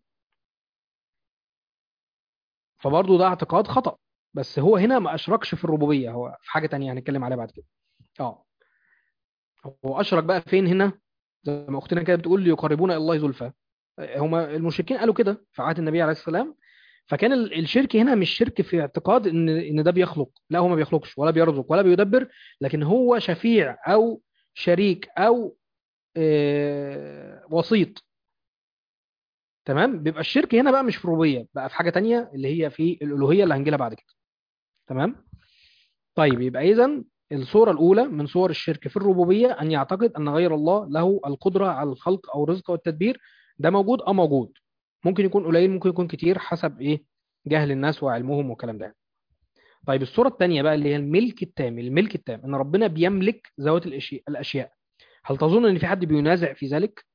فبرضه ده اعتقاد خطأ بس هو هنا ما اشركش في الربوبية هو في حاجة تانية هنتكلم عليها بعد كده اه هو اشرك بقى فين هنا زي ما اختنا كده بتقول يقربونا الى الله زلفى هما المشركين قالوا كده في عهد النبي عليه السلام فكان ال- الشرك هنا مش شرك في اعتقاد ان ان ده بيخلق لا هو ما بيخلقش ولا بيرزق ولا بيدبر لكن هو شفيع او شريك او آه، وسيط تمام بيبقى الشرك هنا بقى مش في الربوبيه بقى في حاجه تانية اللي هي في الالوهيه اللي هنجيلها بعد كده تمام طيب يبقى اذا الصوره الاولى من صور الشرك في الربوبيه ان يعتقد ان غير الله له القدره على الخلق او الرزق والتدبير ده موجود اه موجود ممكن يكون قليل ممكن يكون كتير حسب ايه جهل الناس وعلمهم والكلام ده طيب الصوره الثانيه بقى اللي هي الملك التام الملك التام ان ربنا بيملك ذوات الاشياء الاشياء هل تظن ان في حد بينازع في ذلك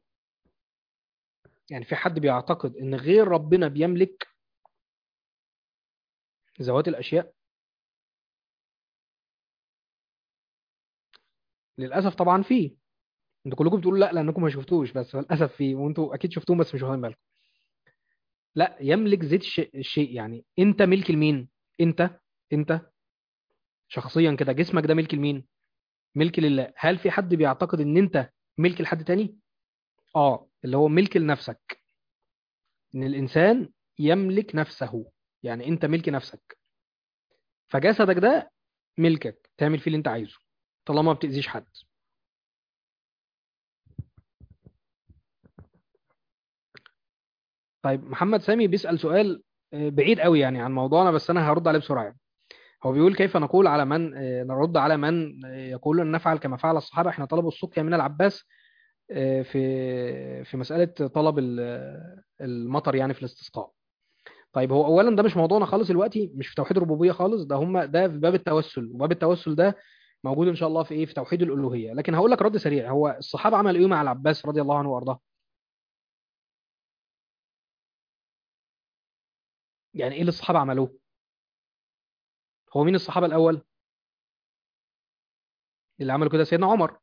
يعني في حد بيعتقد ان غير ربنا بيملك ذوات الاشياء للاسف طبعا فيه انتوا كلكم بتقولوا لا لانكم ما شفتوش بس للاسف فيه وانتوا اكيد شفتوه بس مش واخدين بالكم لا يملك ذات الشيء الشيء يعني انت ملك لمين انت انت شخصيا كده جسمك ده ملك لمين ملك لله هل في حد بيعتقد ان انت ملك لحد تاني اه اللي هو ملك لنفسك ان الانسان يملك نفسه يعني انت ملك نفسك فجسدك ده ملكك تعمل فيه اللي انت عايزه طالما ما بتأذيش حد طيب محمد سامي بيسأل سؤال آه، بعيد قوي يعني عن موضوعنا بس انا هرد عليه بسرعة يعني. هو بيقول كيف نقول على من آه، نرد على من آه، يقول ان نفعل كما فعل الصحابة احنا طلبوا السقيا من العباس آه، في في مسألة طلب ال- المطر يعني في الاستسقاء طيب هو اولا ده مش موضوعنا خالص دلوقتي مش في توحيد الربوبيه خالص ده هم ده في باب التوسل وباب التوسل ده موجود ان شاء الله في ايه في توحيد الالوهيه لكن هقول لك رد سريع هو الصحابه عملوا ايه مع العباس رضي الله عنه وارضاه يعني ايه اللي الصحابه عملوه هو مين الصحابه الاول اللي عملوا كده سيدنا عمر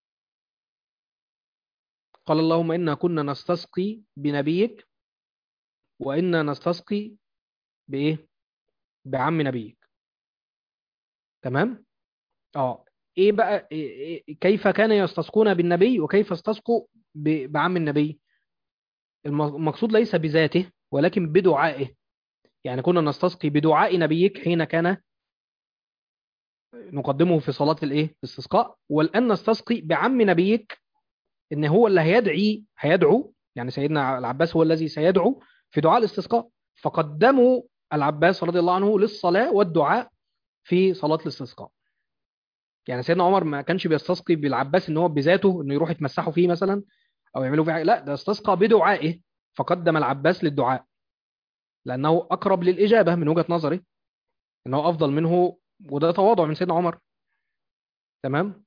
قال اللهم انا كنا نستسقي بنبيك وانا نستسقي بايه بعم نبيك تمام اه ايه بقى إيه إيه كيف كان يستسقون بالنبي وكيف استسقوا ب- بعم النبي الم- المقصود ليس بذاته ولكن بدعائه يعني كنا نستسقي بدعاء نبيك حين كان نقدمه في صلاة الايه الاستسقاء والان نستسقي بعم نبيك ان هو اللي هيدعي هيدعو يعني سيدنا العباس هو الذي سيدعو في دعاء الاستسقاء فقدموا العباس رضي الله عنه للصلاة والدعاء في صلاة الاستسقاء يعني سيدنا عمر ما كانش بيستسقي بالعباس ان هو بذاته انه يروح يتمسحوا فيه مثلا او يعملوا فيه حاجة لا ده استسقى بدعائه فقدم العباس للدعاء لانه اقرب للاجابه من وجهه نظري انه افضل منه وده تواضع من سيدنا عمر تمام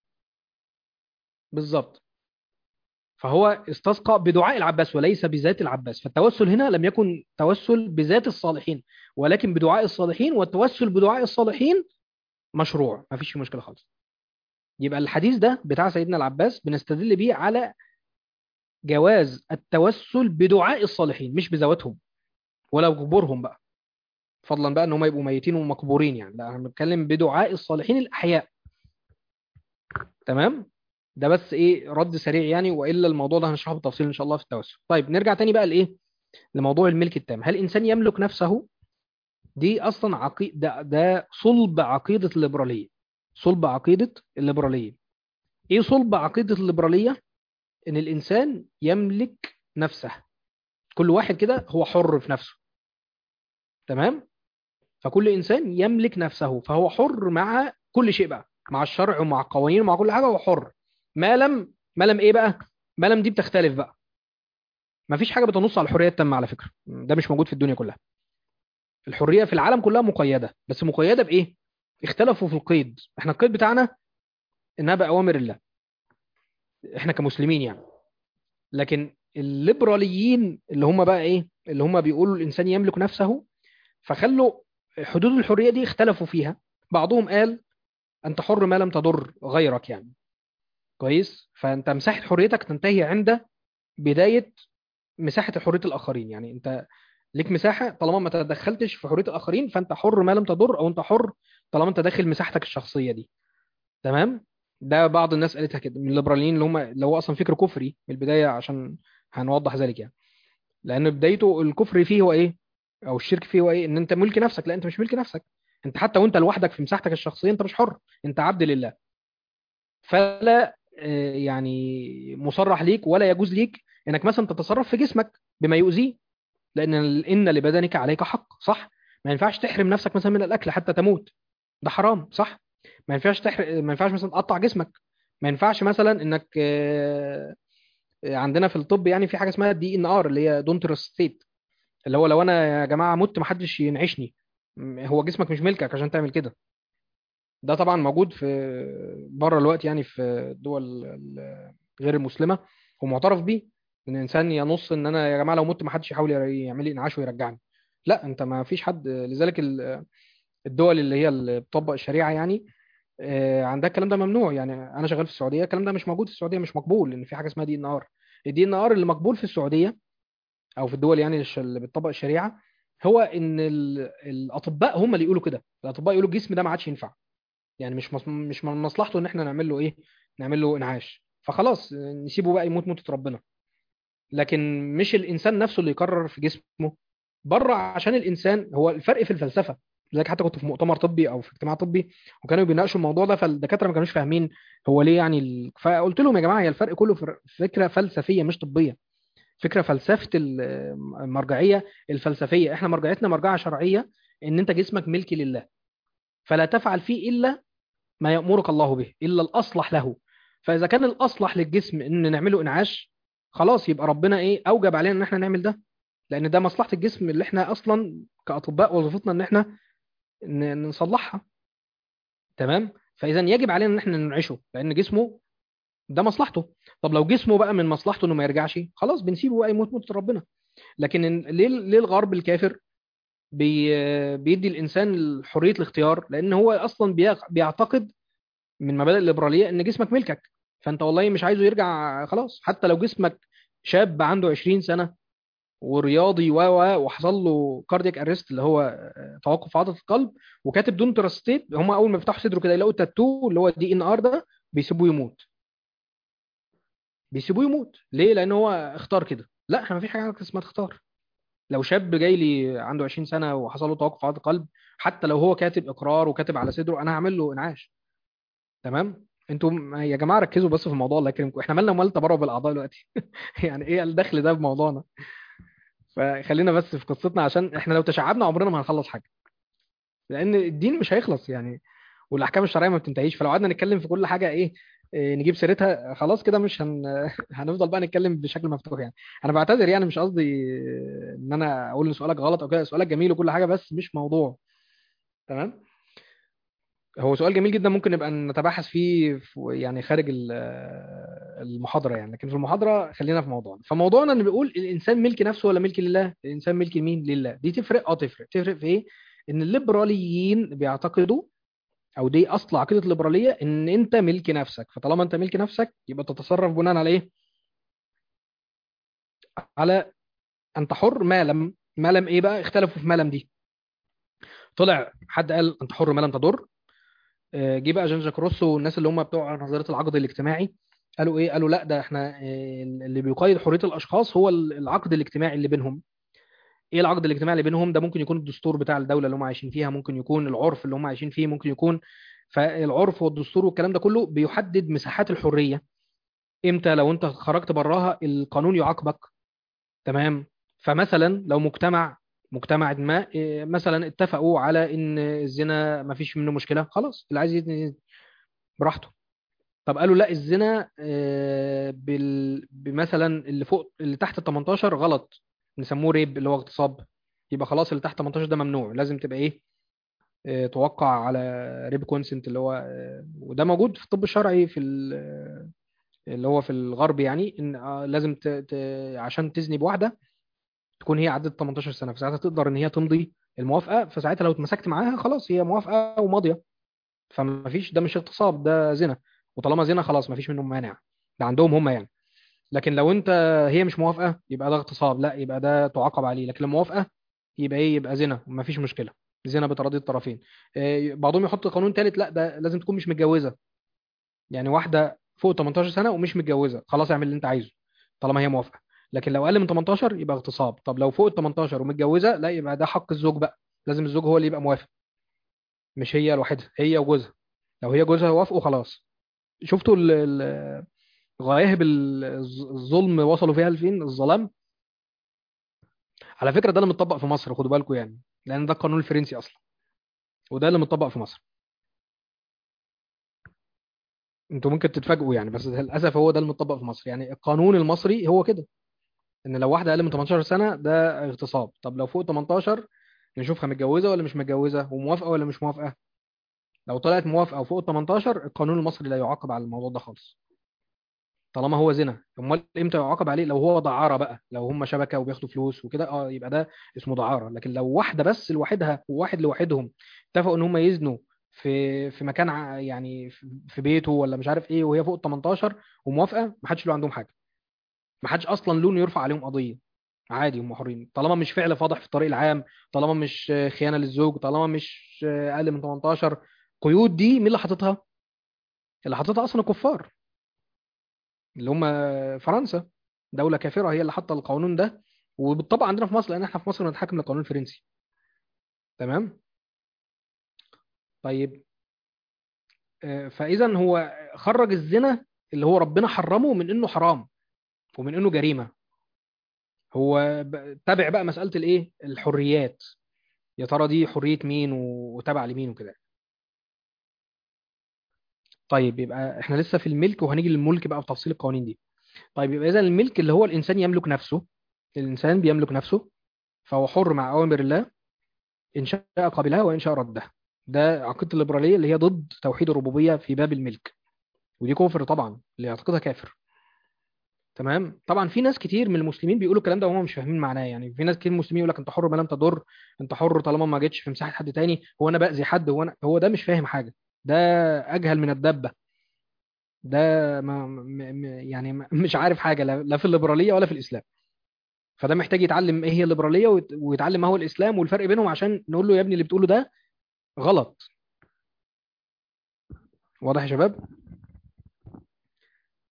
بالظبط فهو استسقى بدعاء العباس وليس بذات العباس فالتوسل هنا لم يكن توسل بذات الصالحين ولكن بدعاء الصالحين والتوسل بدعاء الصالحين مشروع ما فيش فيه مشكله خالص يبقى الحديث ده بتاع سيدنا العباس بنستدل بيه على جواز التوسل بدعاء الصالحين مش بذواتهم ولا بقبورهم بقى فضلا بقى ان هم يبقوا ميتين ومقبورين يعني لا انا بتكلم بدعاء الصالحين الاحياء تمام ده بس ايه رد سريع يعني والا الموضوع ده هنشرحه بالتفصيل ان شاء الله في التوسل طيب نرجع تاني بقى لايه لموضوع الملك التام هل الانسان يملك نفسه دي اصلا عقيده ده, ده صلب عقيده الليبراليه صلب عقيده الليبراليه ايه صلب عقيده الليبراليه ان الانسان يملك نفسه كل واحد كده هو حر في نفسه تمام فكل انسان يملك نفسه فهو حر مع كل شيء بقى مع الشرع ومع القوانين ومع كل حاجه هو حر ما لم ما لم ايه بقى ما لم دي بتختلف بقى ما فيش حاجه بتنص على الحريه التامه على فكره ده مش موجود في الدنيا كلها الحريه في العالم كلها مقيده بس مقيده بايه اختلفوا في القيد احنا القيد بتاعنا انها باوامر الله احنا كمسلمين يعني لكن الليبراليين اللي هم بقى ايه اللي هم بيقولوا الانسان يملك نفسه فخلوا حدود الحريه دي اختلفوا فيها بعضهم قال انت حر ما لم تضر غيرك يعني كويس فانت مساحه حريتك تنتهي عند بدايه مساحه حريه الاخرين يعني انت ليك مساحه طالما ما تدخلتش في حريه الاخرين فانت حر ما لم تضر او انت حر طالما انت داخل مساحتك الشخصيه دي تمام ده بعض الناس قالتها كده من الليبراليين اللي هم اللي هو اصلا فكر كفري من البدايه عشان هنوضح ذلك يعني لان بدايته الكفر فيه هو ايه او الشرك فيه هو ايه ان انت ملك نفسك لا انت مش ملك نفسك انت حتى وانت لوحدك في مساحتك الشخصيه انت مش حر انت عبد لله فلا آه، يعني مصرح ليك ولا يجوز ليك انك مثلا تتصرف في جسمك بما يؤذيه لان ان لبدنك عليك حق صح ما ينفعش تحرم نفسك مثلا من الاكل حتى تموت ده حرام صح ما ينفعش تحرم ما ينفعش مثلا تقطع جسمك ما ينفعش مثلا انك آه، عندنا في الطب يعني في حاجه اسمها دي ان ار اللي هي دونت ستيت اللي هو لو انا يا جماعه مت محدش ينعشني م- هو جسمك مش ملكك عشان تعمل كده ده طبعا موجود في بره الوقت يعني في الدول ال- غير المسلمه ومعترف بيه ان الانسان ينص ان انا يا جماعه لو مت محدش يحاول يعمل لي انعاش ويرجعني لا انت ما فيش حد لذلك ال- الدول اللي هي اللي بتطبق الشريعه يعني آه، عندها الكلام ده ممنوع يعني انا شغال في السعوديه الكلام ده مش موجود في السعوديه مش مقبول لان في حاجه اسمها دي ان ار الدي ان ار اللي مقبول في السعوديه او في الدول يعني الش- اللي بتطبق الشريعه هو ان ال- الاطباء هم اللي يقولوا كده الاطباء يقولوا الجسم ده ما عادش ينفع يعني مش مص- مش من مصلحته ان احنا نعمل له ايه نعمل له انعاش فخلاص نسيبه بقى يموت موتة ربنا لكن مش الانسان نفسه اللي يقرر في جسمه بره عشان الانسان هو الفرق في الفلسفه لذلك حتى كنت في مؤتمر طبي او في اجتماع طبي وكانوا بيناقشوا الموضوع ده فالدكاتره ما كانوش فاهمين هو ليه يعني ال... فقلت لهم يا جماعه هي الفرق كله في فكره فلسفيه مش طبيه فكره فلسفه ال- المرجعيه الفلسفيه احنا مرجعيتنا مرجعيه شرعيه ان انت جسمك ملك لله فلا تفعل فيه الا ما يأمرك الله به الا الاصلح له فاذا كان الاصلح للجسم ان نعمله انعاش خلاص يبقى ربنا ايه اوجب علينا ان احنا نعمل ده لان ده مصلحه الجسم اللي احنا اصلا كاطباء وظيفتنا ان احنا ن- نصلحها تمام فاذا يجب علينا ان احنا ننعشه لان جسمه ده مصلحته طب لو جسمه بقى من مصلحته انه ما يرجعش خلاص بنسيبه بقى يموت موت ربنا لكن إن- ليه ليه الغرب الكافر بي بيدي الانسان حريه الاختيار لان هو اصلا بيق- بيعتقد من مبادئ الليبراليه ان جسمك ملكك فانت والله مش عايزه يرجع خلاص حتى لو جسمك شاب عنده 20 سنه ورياضي و و وحصل له كاردياك اريست اللي هو آه، توقف عضله القلب وكاتب دون تراستيت هم اول ما بيفتحوا صدره كده يلاقوا التاتو اللي هو دي ان ار ده بيسيبوه يموت بيسيبوه يموت ليه لان هو اختار كده لا احنا ما فيش حاجه اسمها تختار لو شاب جاي لي عنده 20 سنه وحصل له توقف عضله قلب حتى لو هو كاتب اقرار وكاتب على صدره انا هعمل له انعاش تمام انتوا م- يا جماعه ركزوا بس في الموضوع الله يكرمكم احنا مالنا ومال تبرع بالاعضاء دلوقتي يعني ايه الدخل ده بموضوعنا فخلينا بس في قصتنا عشان احنا لو تشعبنا عمرنا ما هنخلص حاجه لان الدين مش هيخلص يعني والاحكام الشرعيه ما بتنتهيش فلو قعدنا نتكلم في كل حاجه ايه إيه، نجيب سيرتها خلاص كده مش هن... هنفضل بقى نتكلم بشكل مفتوح يعني انا بعتذر يعني مش قصدي ان انا اقول ان سؤالك غلط او كده سؤالك جميل وكل حاجه بس مش موضوع تمام هو سؤال جميل جدا ممكن نبقى نتباحث فيه في يعني خارج ال- المحاضره يعني لكن في المحاضره خلينا في موضوعنا فموضوعنا ان بيقول الانسان ملك نفسه ولا ملك لله الانسان ملك لمين لله دي تفرق اه تفرق تفرق في ايه ان الليبراليين بيعتقدوا او دي اصل عقيده الليبراليه ان انت ملك نفسك فطالما انت ملك نفسك يبقى تتصرف بناء على ايه على انت حر ما لم ما لم ايه بقى اختلفوا في ما لم دي طلع حد قال انت حر ما لم تضر آه، جه بقى جان جاك روسو والناس اللي هم بتوع نظريه العقد الاجتماعي قالوا ايه قالوا لا ده احنا آه، اللي بيقيد حريه الاشخاص هو العقد الاجتماعي اللي بينهم ايه العقد الاجتماعي اللي بينهم ده ممكن يكون الدستور بتاع الدوله اللي هم عايشين فيها ممكن يكون العرف اللي هم عايشين فيه ممكن يكون فالعرف والدستور والكلام ده كله بيحدد مساحات الحريه امتى لو انت خرجت براها القانون يعاقبك تمام فمثلا لو مجتمع مجتمع ما إيه، مثلا اتفقوا على ان الزنا ما فيش منه مشكله خلاص اللي عايز يزني يزني براحته طب قالوا لا الزنا آه، بال... بمثلا اللي فوق اللي تحت ال 18 غلط نسموه ريب اللي هو اغتصاب يبقى خلاص اللي تحت 18 ده ممنوع لازم تبقى ايه آه، توقع على ريب كونسنت اللي هو آه، وده موجود في الطب الشرعي في ال- اللي هو في الغرب يعني ان آه، لازم ت... ت... عشان تزني بواحده تكون هي عدت 18 سنه فساعتها تقدر ان هي تمضي الموافقه فساعتها لو اتمسكت معاها خلاص هي موافقه وماضيه فما فيش ده مش اغتصاب ده زنا وطالما زنا خلاص ما فيش منه مانع ده عندهم هم يعني لكن لو انت هي مش موافقه يبقى ده اغتصاب لا يبقى ده تعاقب عليه لكن لو موافقه يبقى ايه يبقى زنا ما فيش مشكله زنا بتراضي الطرفين إيه، بعضهم يحط قانون ثالث لا ده لازم تكون مش متجوزه يعني واحده فوق 18 سنه ومش متجوزه خلاص اعمل اللي انت عايزه طالما هي موافقه لكن لو اقل من 18 يبقى اغتصاب طب لو فوق ال 18 ومتجوزه لا يبقى ده حق الزوج بقى لازم الزوج هو اللي يبقى موافق مش هي لوحدها هي وجوزها لو هي جوزها وافقوا خلاص شفتوا ال- ال- غوايب ال- الظ- الظلم وصلوا فيها لفين الظلام على فكره ده اللي متطبق في مصر خدوا بالكم يعني لان ده القانون الفرنسي اصلا وده اللي متطبق في مصر انتوا ممكن تتفاجئوا يعني بس للاسف هو ده المتطبق في مصر يعني القانون المصري هو كده ان لو واحده اقل من 18 سنه ده اغتصاب طب لو فوق 18 نشوفها متجوزه ولا مش متجوزه وموافقه ولا مش موافقه لو طلعت موافقه وفوق ال 18 القانون المصري لا يعاقب على الموضوع ده خالص طالما هو زنا امال امتى يعاقب عليه لو هو دعاره بقى لو هم شبكه وبياخدوا فلوس وكده اه يبقى ده اسمه دعاره لكن لو واحده بس لوحدها وواحد لوحدهم اتفقوا ان هم يزنوا في في مكان ع- يعني في في بيته ولا مش عارف ايه وهي فوق ال 18 وموافقه ما حدش له عندهم حاجه ما حدش اصلا له انه يرفع عليهم قضيه عادي هم حرين طالما مش فعل فاضح في الطريق العام طالما مش آه، خيانه للزوج طالما مش آه، اقل من 18 قيود دي مين اللي حاططها اللي حاططها اصلا الكفار اللي هم فرنسا دولة كافرة هي اللي حاطة القانون ده وبالطبع عندنا في مصر لأن احنا في مصر بنتحكم للقانون الفرنسي تمام طيب آه، فإذا هو خرج الزنا اللي هو ربنا حرمه من إنه حرام ومن إنه جريمة هو ب- تابع بقى مسألة الإيه الحريات يا ترى دي حرية مين و- وتابع لمين وكده طيب يبقى احنا لسه في الملك وهنيجي للملك بقى بتفصيل القوانين دي طيب يبقى إذا الملك اللي هو الإنسان يملك نفسه الإنسان بيملك نفسه فهو حر مع أوامر الله إن شاء قبلها وإن شاء ردها ده عقيدة الليبرالية اللي هي ضد توحيد الربوبية في باب الملك ودي كفر طبعا اللي يعتقدها كافر تمام طبعا في ناس كتير من المسلمين بيقولوا الكلام ده وهم مش فاهمين معناه يعني في ناس كتير مسلمين يقول لك انت حر ما لم تضر انت حر طالما ما جيتش في مساحة حد تاني هو انا باذي حد هو انا هو ده مش فاهم حاجة ده اجهل من الدبة ده ما م... م... يعني ما- مش عارف حاجة لا لا في الليبرالية ولا في الاسلام فده محتاج يتعلم ايه هي الليبرالية ويت- ويتعلم ما هو الاسلام والفرق بينهم عشان نقول له يا ابني اللي بتقوله ده غلط واضح يا شباب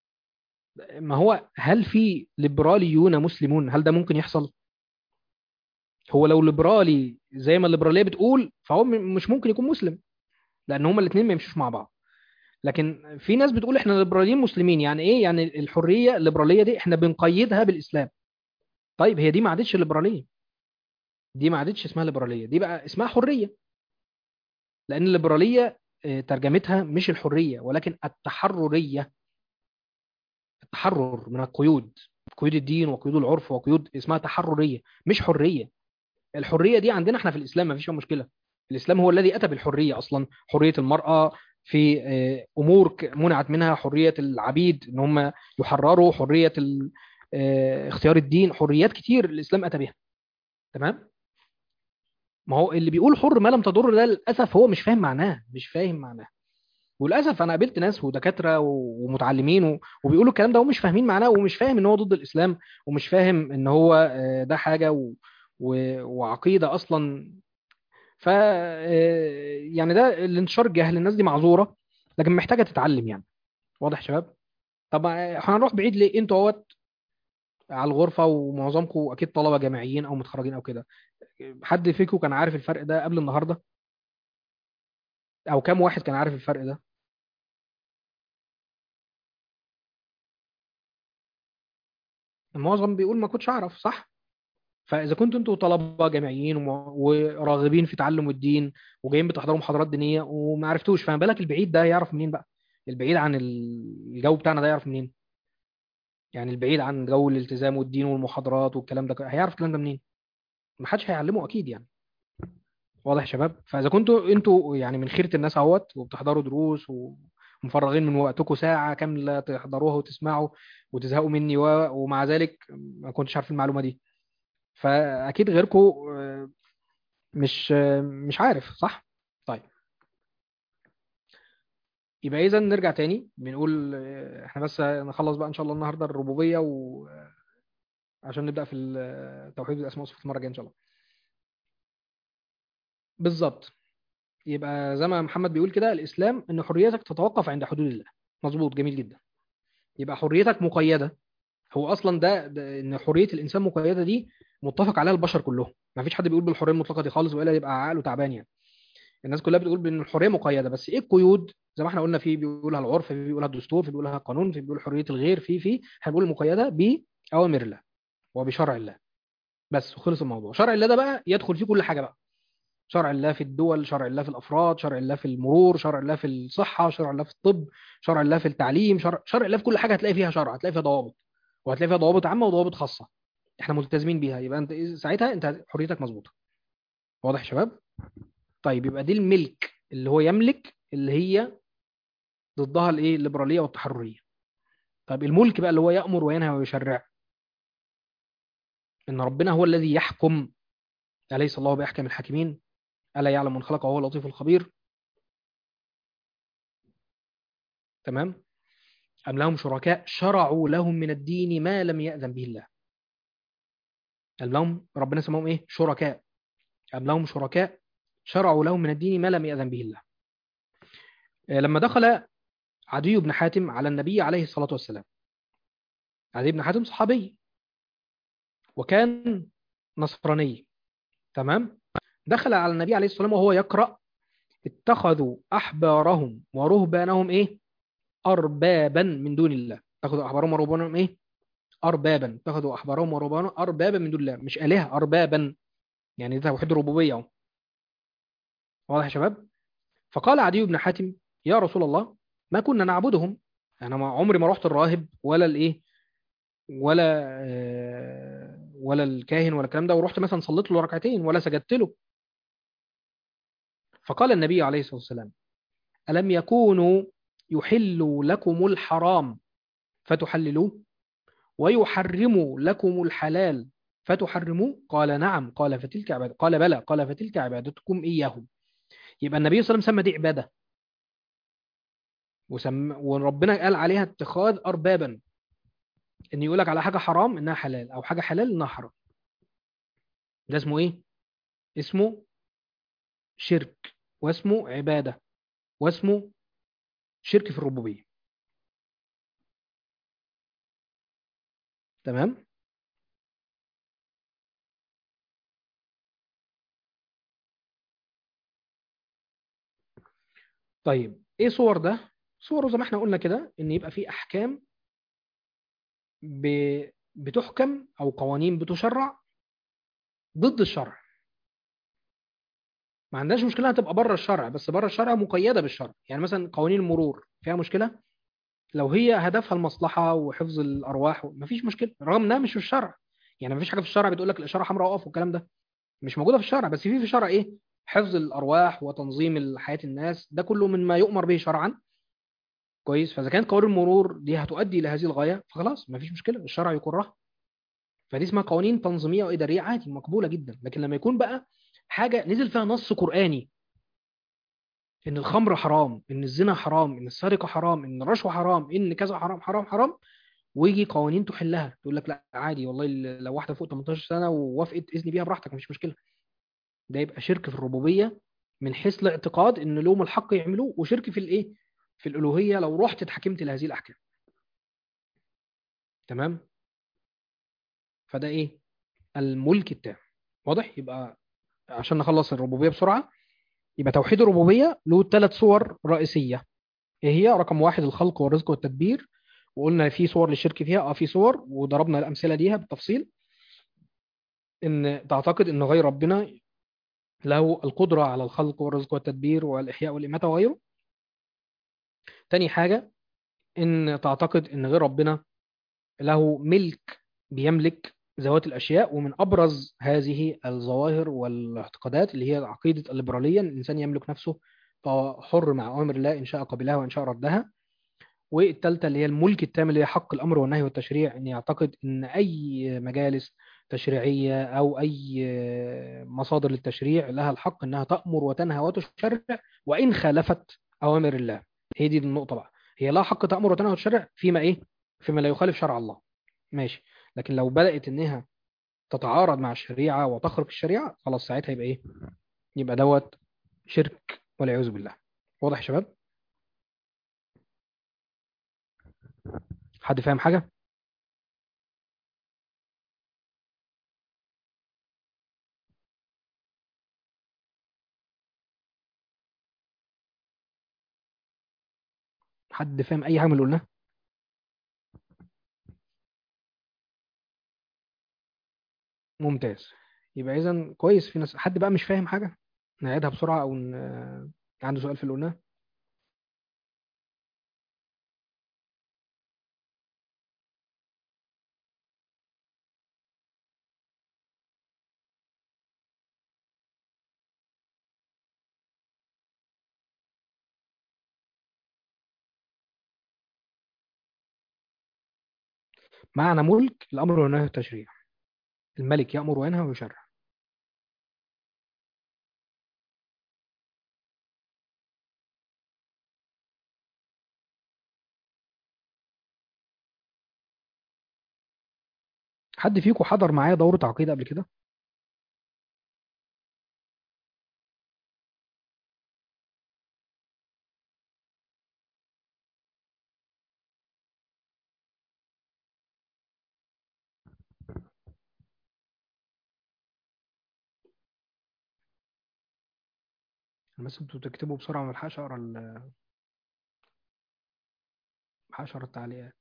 ما هو هل في ليبراليون مسلمون هل ده ممكن يحصل هو لو ليبرالي زي ما الليبراليه بتقول فهو م- مش ممكن يكون مسلم لان هما الاثنين ما يمشوش مع بعض لكن في ناس بتقول احنا ليبراليين مسلمين يعني ايه يعني الحريه الليبراليه دي احنا بنقيدها بالاسلام طيب هي دي ما عادتش ليبراليه دي ما عادتش اسمها ليبراليه دي بقى اسمها حريه لان الليبراليه آه، ترجمتها مش الحريه ولكن التحرريه التحرر من القيود قيود الدين وقيود العرف وقيود اسمها تحرريه مش حريه الحريه دي عندنا احنا في الاسلام ما فيش فيها مشكله الاسلام هو الذي اتى بالحريه اصلا حريه المراه في آه، امور ك- منعت منها حريه العبيد ان هم يحرروا حريه ال- آه، اختيار الدين حريات كتير الاسلام اتى بها تمام ما هو اللي بيقول حر ما لم تضر ده للاسف هو مش فاهم معناه مش فاهم معناه وللاسف انا قابلت ناس ودكاتره و- ومتعلمين و- وبيقولوا الكلام ده ومش فاهمين معناه ومش فاهم ان هو ضد الاسلام ومش فاهم ان هو آه، ده حاجه و... و... وعقيده اصلا ف آه، يعني ده الانتشار الجهل الناس دي معذوره لكن محتاجه تتعلم يعني واضح يا شباب طب آه، احنا هنروح بعيد ليه انتوا اهوت على الغرفه ومعظمكم اكيد طلبه جامعيين او متخرجين او كده حد فيكم كان عارف الفرق ده قبل النهارده او كام واحد كان عارف الفرق ده المعظم بيقول ما كنتش اعرف صح فاذا كنتوا انتوا طلبه جامعيين وم- وراغبين في تعلم الدين وجايين بتحضروا محاضرات دينيه وما عرفتوش فما بالك البعيد ده يعرف منين بقى البعيد عن الجو بتاعنا ده يعرف منين يعني البعيد عن جو الالتزام والدين والمحاضرات والكلام ده هيعرف الكلام ده منين ما حدش هيعلمه اكيد يعني واضح يا شباب فاذا كنتوا انتوا يعني من خيره الناس اهوت وبتحضروا دروس ومفرغين من وقتكم ساعه كامله تحضروها وتسمعوا وتزهقوا مني و... ومع ذلك ما كنتش عارف المعلومه دي فاكيد غيركم آه، مش آه، مش عارف صح طيب يبقى اذا نرجع تاني بنقول آه، احنا بس نخلص بقى ان شاء الله النهارده الربوبيه وعشان نبدا في التوحيد الاسماء والصفات المره الجايه ان شاء الله بالظبط يبقى زي ما محمد بيقول كده الاسلام ان حريتك تتوقف عند حدود الله مظبوط جميل جدا يبقى حريتك مقيده هو اصلا ده, ده ان حريه الانسان مقيده دي متفق عليها البشر كلهم ما فيش حد بيقول بالحريه المطلقه دي خالص والا يبقى عقله تعبان يعني الناس كلها بتقول بان الحريه مقيده بس ايه القيود زي ما احنا قلنا في بيقولها العرف في بيقولها الدستور في بيقولها القانون في بيقول حريه الغير في في احنا بنقول المقيده باوامر الله وبشرع الله بس وخلص الموضوع شرع الله ده بقى يدخل فيه كل حاجه بقى شرع الله في الدول شرع الله في الافراد شرع الله في المرور شرع الله في الصحه شرع الله في الطب شرع الله في التعليم شرع, شرع الله في كل حاجه هتلاقي فيها شرع هتلاقي فيها ضوابط وهتلاقي فيها ضوابط عامه وضوابط خاصه احنا ملتزمين بيها يبقى انت ساعتها انت حريتك مظبوطه واضح يا شباب طيب يبقى دي الملك اللي هو يملك اللي هي ضدها الايه الليبراليه والتحرريه طيب الملك بقى اللي هو يأمر وينهى ويشرع ان ربنا هو الذي يحكم أليس الله بأحكم الحاكمين ألا يعلم من خلق وهو اللطيف الخبير تمام أم لهم شركاء شرعوا لهم من الدين ما لم يأذن به الله أم لهم ربنا سماهم إيه شركاء أم لهم شركاء شرعوا لهم من الدين ما لم يأذن به الله آه، لما دخل عدي بن حاتم على النبي عليه الصلاة والسلام عدي بن حاتم صحابي وكان نصراني تمام دخل على النبي عليه الصلاة والسلام وهو يقرأ اتخذوا أحبارهم ورهبانهم إيه أربابا من دون الله اتخذوا أحبارهم ورهبانهم إيه أربابا اتخذوا أحبارهم ورهبانهم أربابا من دون الله مش آلهة أربابا يعني ده توحيد الربوبية أهو واضح يا شباب فقال عدي بن حاتم يا رسول الله ما كنا نعبدهم انا ما عمري ما رحت الراهب ولا الايه ولا آه، ولا الكاهن ولا الكلام ده ورحت مثلا صليت له ركعتين ولا سجدت له فقال النبي عليه الصلاه والسلام الم يكونوا يحلوا لكم الحرام فتحللوه ويحرموا لكم الحلال فتحرموه قال نعم قال فتلك عبادة قال بلى قال فتلك عبادتكم إياهم يبقى النبي صلى الله عليه وسلم سمى دي عبادة وسم... وربنا قال عليها اتخاذ أربابا إن يقول لك على حاجة حرام إنها حلال أو حاجة حلال إنها حرام ده اسمه إيه؟ اسمه شرك واسمه عبادة واسمه شرك في الربوبية تمام؟ طيب ايه صور ده صوره زي ما احنا قلنا كده ان يبقى في احكام ب... بتحكم او قوانين بتشرع ضد الشرع ما عندناش مشكله هتبقى بره الشرع بس بره الشرع مقيده بالشرع يعني مثلا قوانين المرور فيها مشكله لو هي هدفها المصلحه وحفظ الارواح مفيش مشكله رغم انها مش في الشرع يعني مفيش حاجه في الشرع بتقول لك الاشاره حمراء اقف والكلام ده مش موجوده في الشرع بس في في الشرع ايه حفظ الارواح وتنظيم حياه الناس ده كله من ما يؤمر به شرعا كويس فاذا كانت قوانين المرور دي هتؤدي الى هذه الغايه فخلاص مفيش مشكله الشرع يقرها فدي اسمها قوانين تنظيميه واداريه عادي مقبوله جدا لكن لما يكون بقى حاجه نزل فيها نص قراني ان الخمر حرام ان الزنا حرام ان السرقه حرام ان الرشوه حرام ان كذا حرام حرام حرام ويجي قوانين تحلها تقول لك لا عادي والله لو واحده فوق 18 سنه ووافقت اذن بيها براحتك مفيش مشكله ده يبقى شرك في الربوبيه من حيث الاعتقاد ان لهم الحق يعملوه وشرك في الايه في الالوهيه لو رحت اتحكمت لهذه الاحكام تمام فده ايه الملك التام واضح يبقى عشان نخلص الربوبيه بسرعه يبقى توحيد الربوبيه له ثلاث صور رئيسيه ايه هي رقم واحد الخلق والرزق والتدبير وقلنا في صور للشرك فيها اه في صور وضربنا الامثله ليها بالتفصيل ان تعتقد ان غير ربنا له القدره على الخلق والرزق والتدبير والاحياء والاماته وغيره تاني حاجه ان تعتقد ان غير ربنا له ملك بيملك ذوات الاشياء ومن ابرز هذه الظواهر والاعتقادات اللي هي عقيده الليبراليه ان الانسان يملك نفسه فهو حر مع اوامر الله ان شاء قبلها وان شاء ردها والثالثه اللي هي الملك التام اللي هي حق الامر والنهي والتشريع ان يعتقد ان اي مجالس تشريعيه او اي مصادر للتشريع لها الحق انها تامر وتنهى وتشرع وان خالفت اوامر الله هي دي النقطه بقى هي لها حق تامر وتنهى وتشرع فيما ايه فيما لا يخالف شرع الله ماشي لكن لو بدات انها تتعارض مع الشريعه وتخرق الشريعه خلاص ساعتها يبقى ايه يبقى دوت شرك والعياذ بالله واضح يا شباب حد فاهم حاجة؟ حد فاهم أي حاجة من اللي قلناها؟ ممتاز يبقى إذا كويس في ناس حد بقى مش فاهم حاجة نعيدها بسرعة أو ن... عنده سؤال في اللي قلناه معنى ملك الأمر والنهي والتشريع الملك يأمر وينهى ويشرع حد فيكم حضر معايا دورة عقيدة قبل كده؟ بس انتوا تكتبوا بسرعة ما الحقش اقرا ال الحقش اقرا التعليقات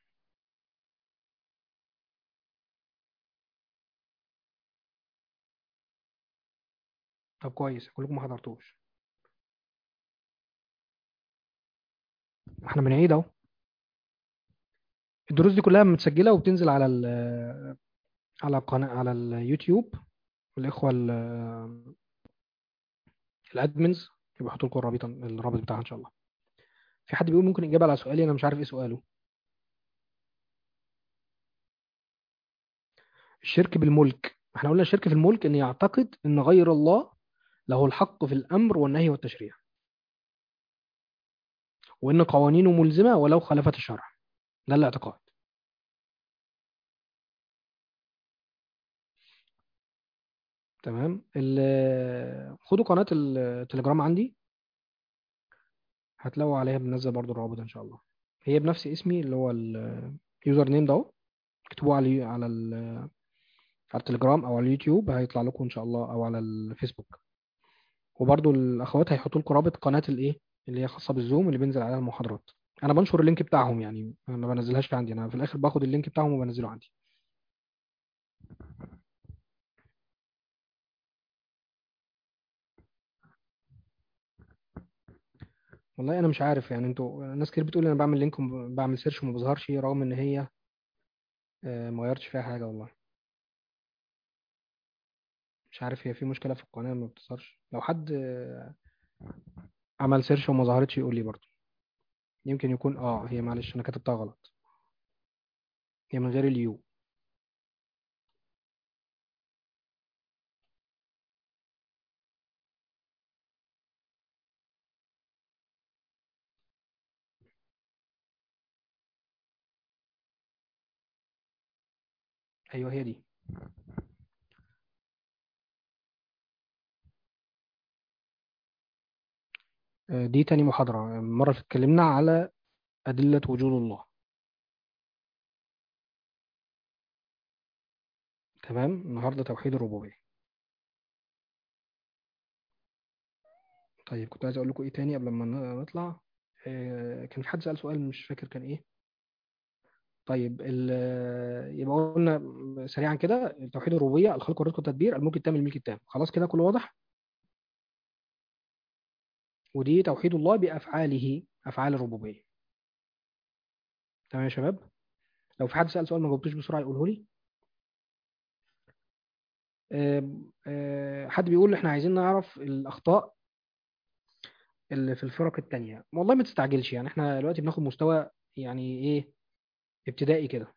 طب كويس كلكم ما حضرتوش احنا بنعيد اهو الدروس دي كلها متسجلة وبتنزل على ال على قناة على اليوتيوب والإخوة ال- الأدمنز يبقى يحطوا لكم الرابط الرابط بتاعها إن شاء الله في حد بيقول ممكن إجابة على سؤالي أنا مش عارف إيه سؤاله الشرك بالملك احنا قلنا الشرك في الملك ان يعتقد ان غير الله له الحق في الامر والنهي والتشريع وان قوانينه ملزمه ولو خالفت الشرع ده الاعتقاد تمام ال- خدوا قناه التليجرام عندي هتلاقوا عليها بننزل برضو الروابط ان شاء الله هي بنفس اسمي اللي هو اليوزر نيم ده اهو اكتبوه على على ال- على التليجرام او على اليوتيوب هيطلع لكم ان شاء الله او على الفيسبوك وبرضو الاخوات هيحطوا لكم رابط قناه الايه اللي هي خاصة بالزوم اللي بينزل عليها المحاضرات انا بنشر اللينك بتاعهم يعني انا ما بنزلهاش عندي انا في الاخر باخد اللينك بتاعهم وبنزله عندي والله انا مش عارف يعني انتوا ناس كتير بتقول انا بعمل لينك وبعمل سيرش وما بظهرش رغم ان هي آه، ما غيرتش فيها حاجة والله مش عارف هي في مشكلة في القناة ما بتظهرش لو حد آه، عمل سيرش وما ظهرتش يقول لي برضه يمكن يكون اه هي معلش انا كتبتها غلط هي من غير اليو ايوه هي دي آه، دي تاني محاضرة المرة اللي اتكلمنا على أدلة وجود الله تمام النهاردة توحيد الربوبية طيب كنت عايز أقول لكم إيه تاني قبل ما ن- نطلع آه، كان في حد سأل سؤال مش فاكر كان إيه طيب ال- يبقى قلنا سريعا كده توحيد الربوبية الخلق والرزق والتدبير الملك التام الملك التام خلاص كده كله واضح ودي توحيد الله بأفعاله أفعال الربوبية تمام يا شباب لو في حد سأل سؤال ما جاوبتوش بسرعة يقوله لي آم، آه، حد بيقول احنا عايزين نعرف الأخطاء اللي في الفرق التانية والله ما تستعجلش يعني احنا دلوقتي بناخد مستوى يعني ايه ابتدائي كده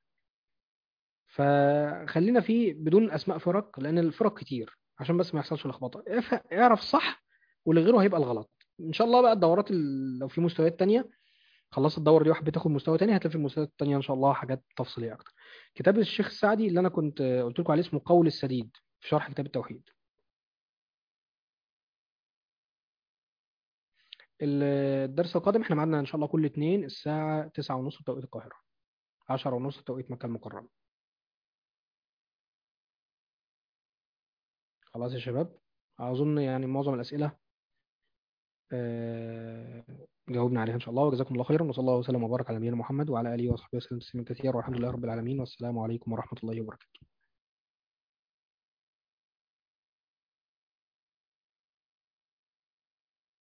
فخلينا فيه بدون اسماء فرق لان الفرق كتير عشان بس ما يحصلش لخبطه اف- اعرف الصح واللي غيره هيبقى الغلط ان شاء الله بقى الدورات ال- لو في مستويات تانية خلصت الدورة دي وحبيت تاخد مستوى تاني هتلاقي في المستويات التانية ان شاء الله حاجات تفصيلية اكتر كتاب الشيخ السعدي اللي انا كنت آه، قلت لكم عليه اسمه قول السديد في شرح كتاب التوحيد ال- الدرس القادم احنا معانا ان شاء الله كل اتنين الساعة تسعة ونص بتوقيت القاهرة عشرة ونص بتوقيت مكة المكرمة خلاص يا شباب أظن يعني معظم الأسئلة آه، جاوبنا عليها إن شاء الله وجزاكم الله خيرا وصلى الله وسلم وبارك على نبينا محمد وعلى آله وصحبه وسلم تسليما كثيرا والحمد لله رب العالمين والسلام عليكم ورحمة الله وبركاته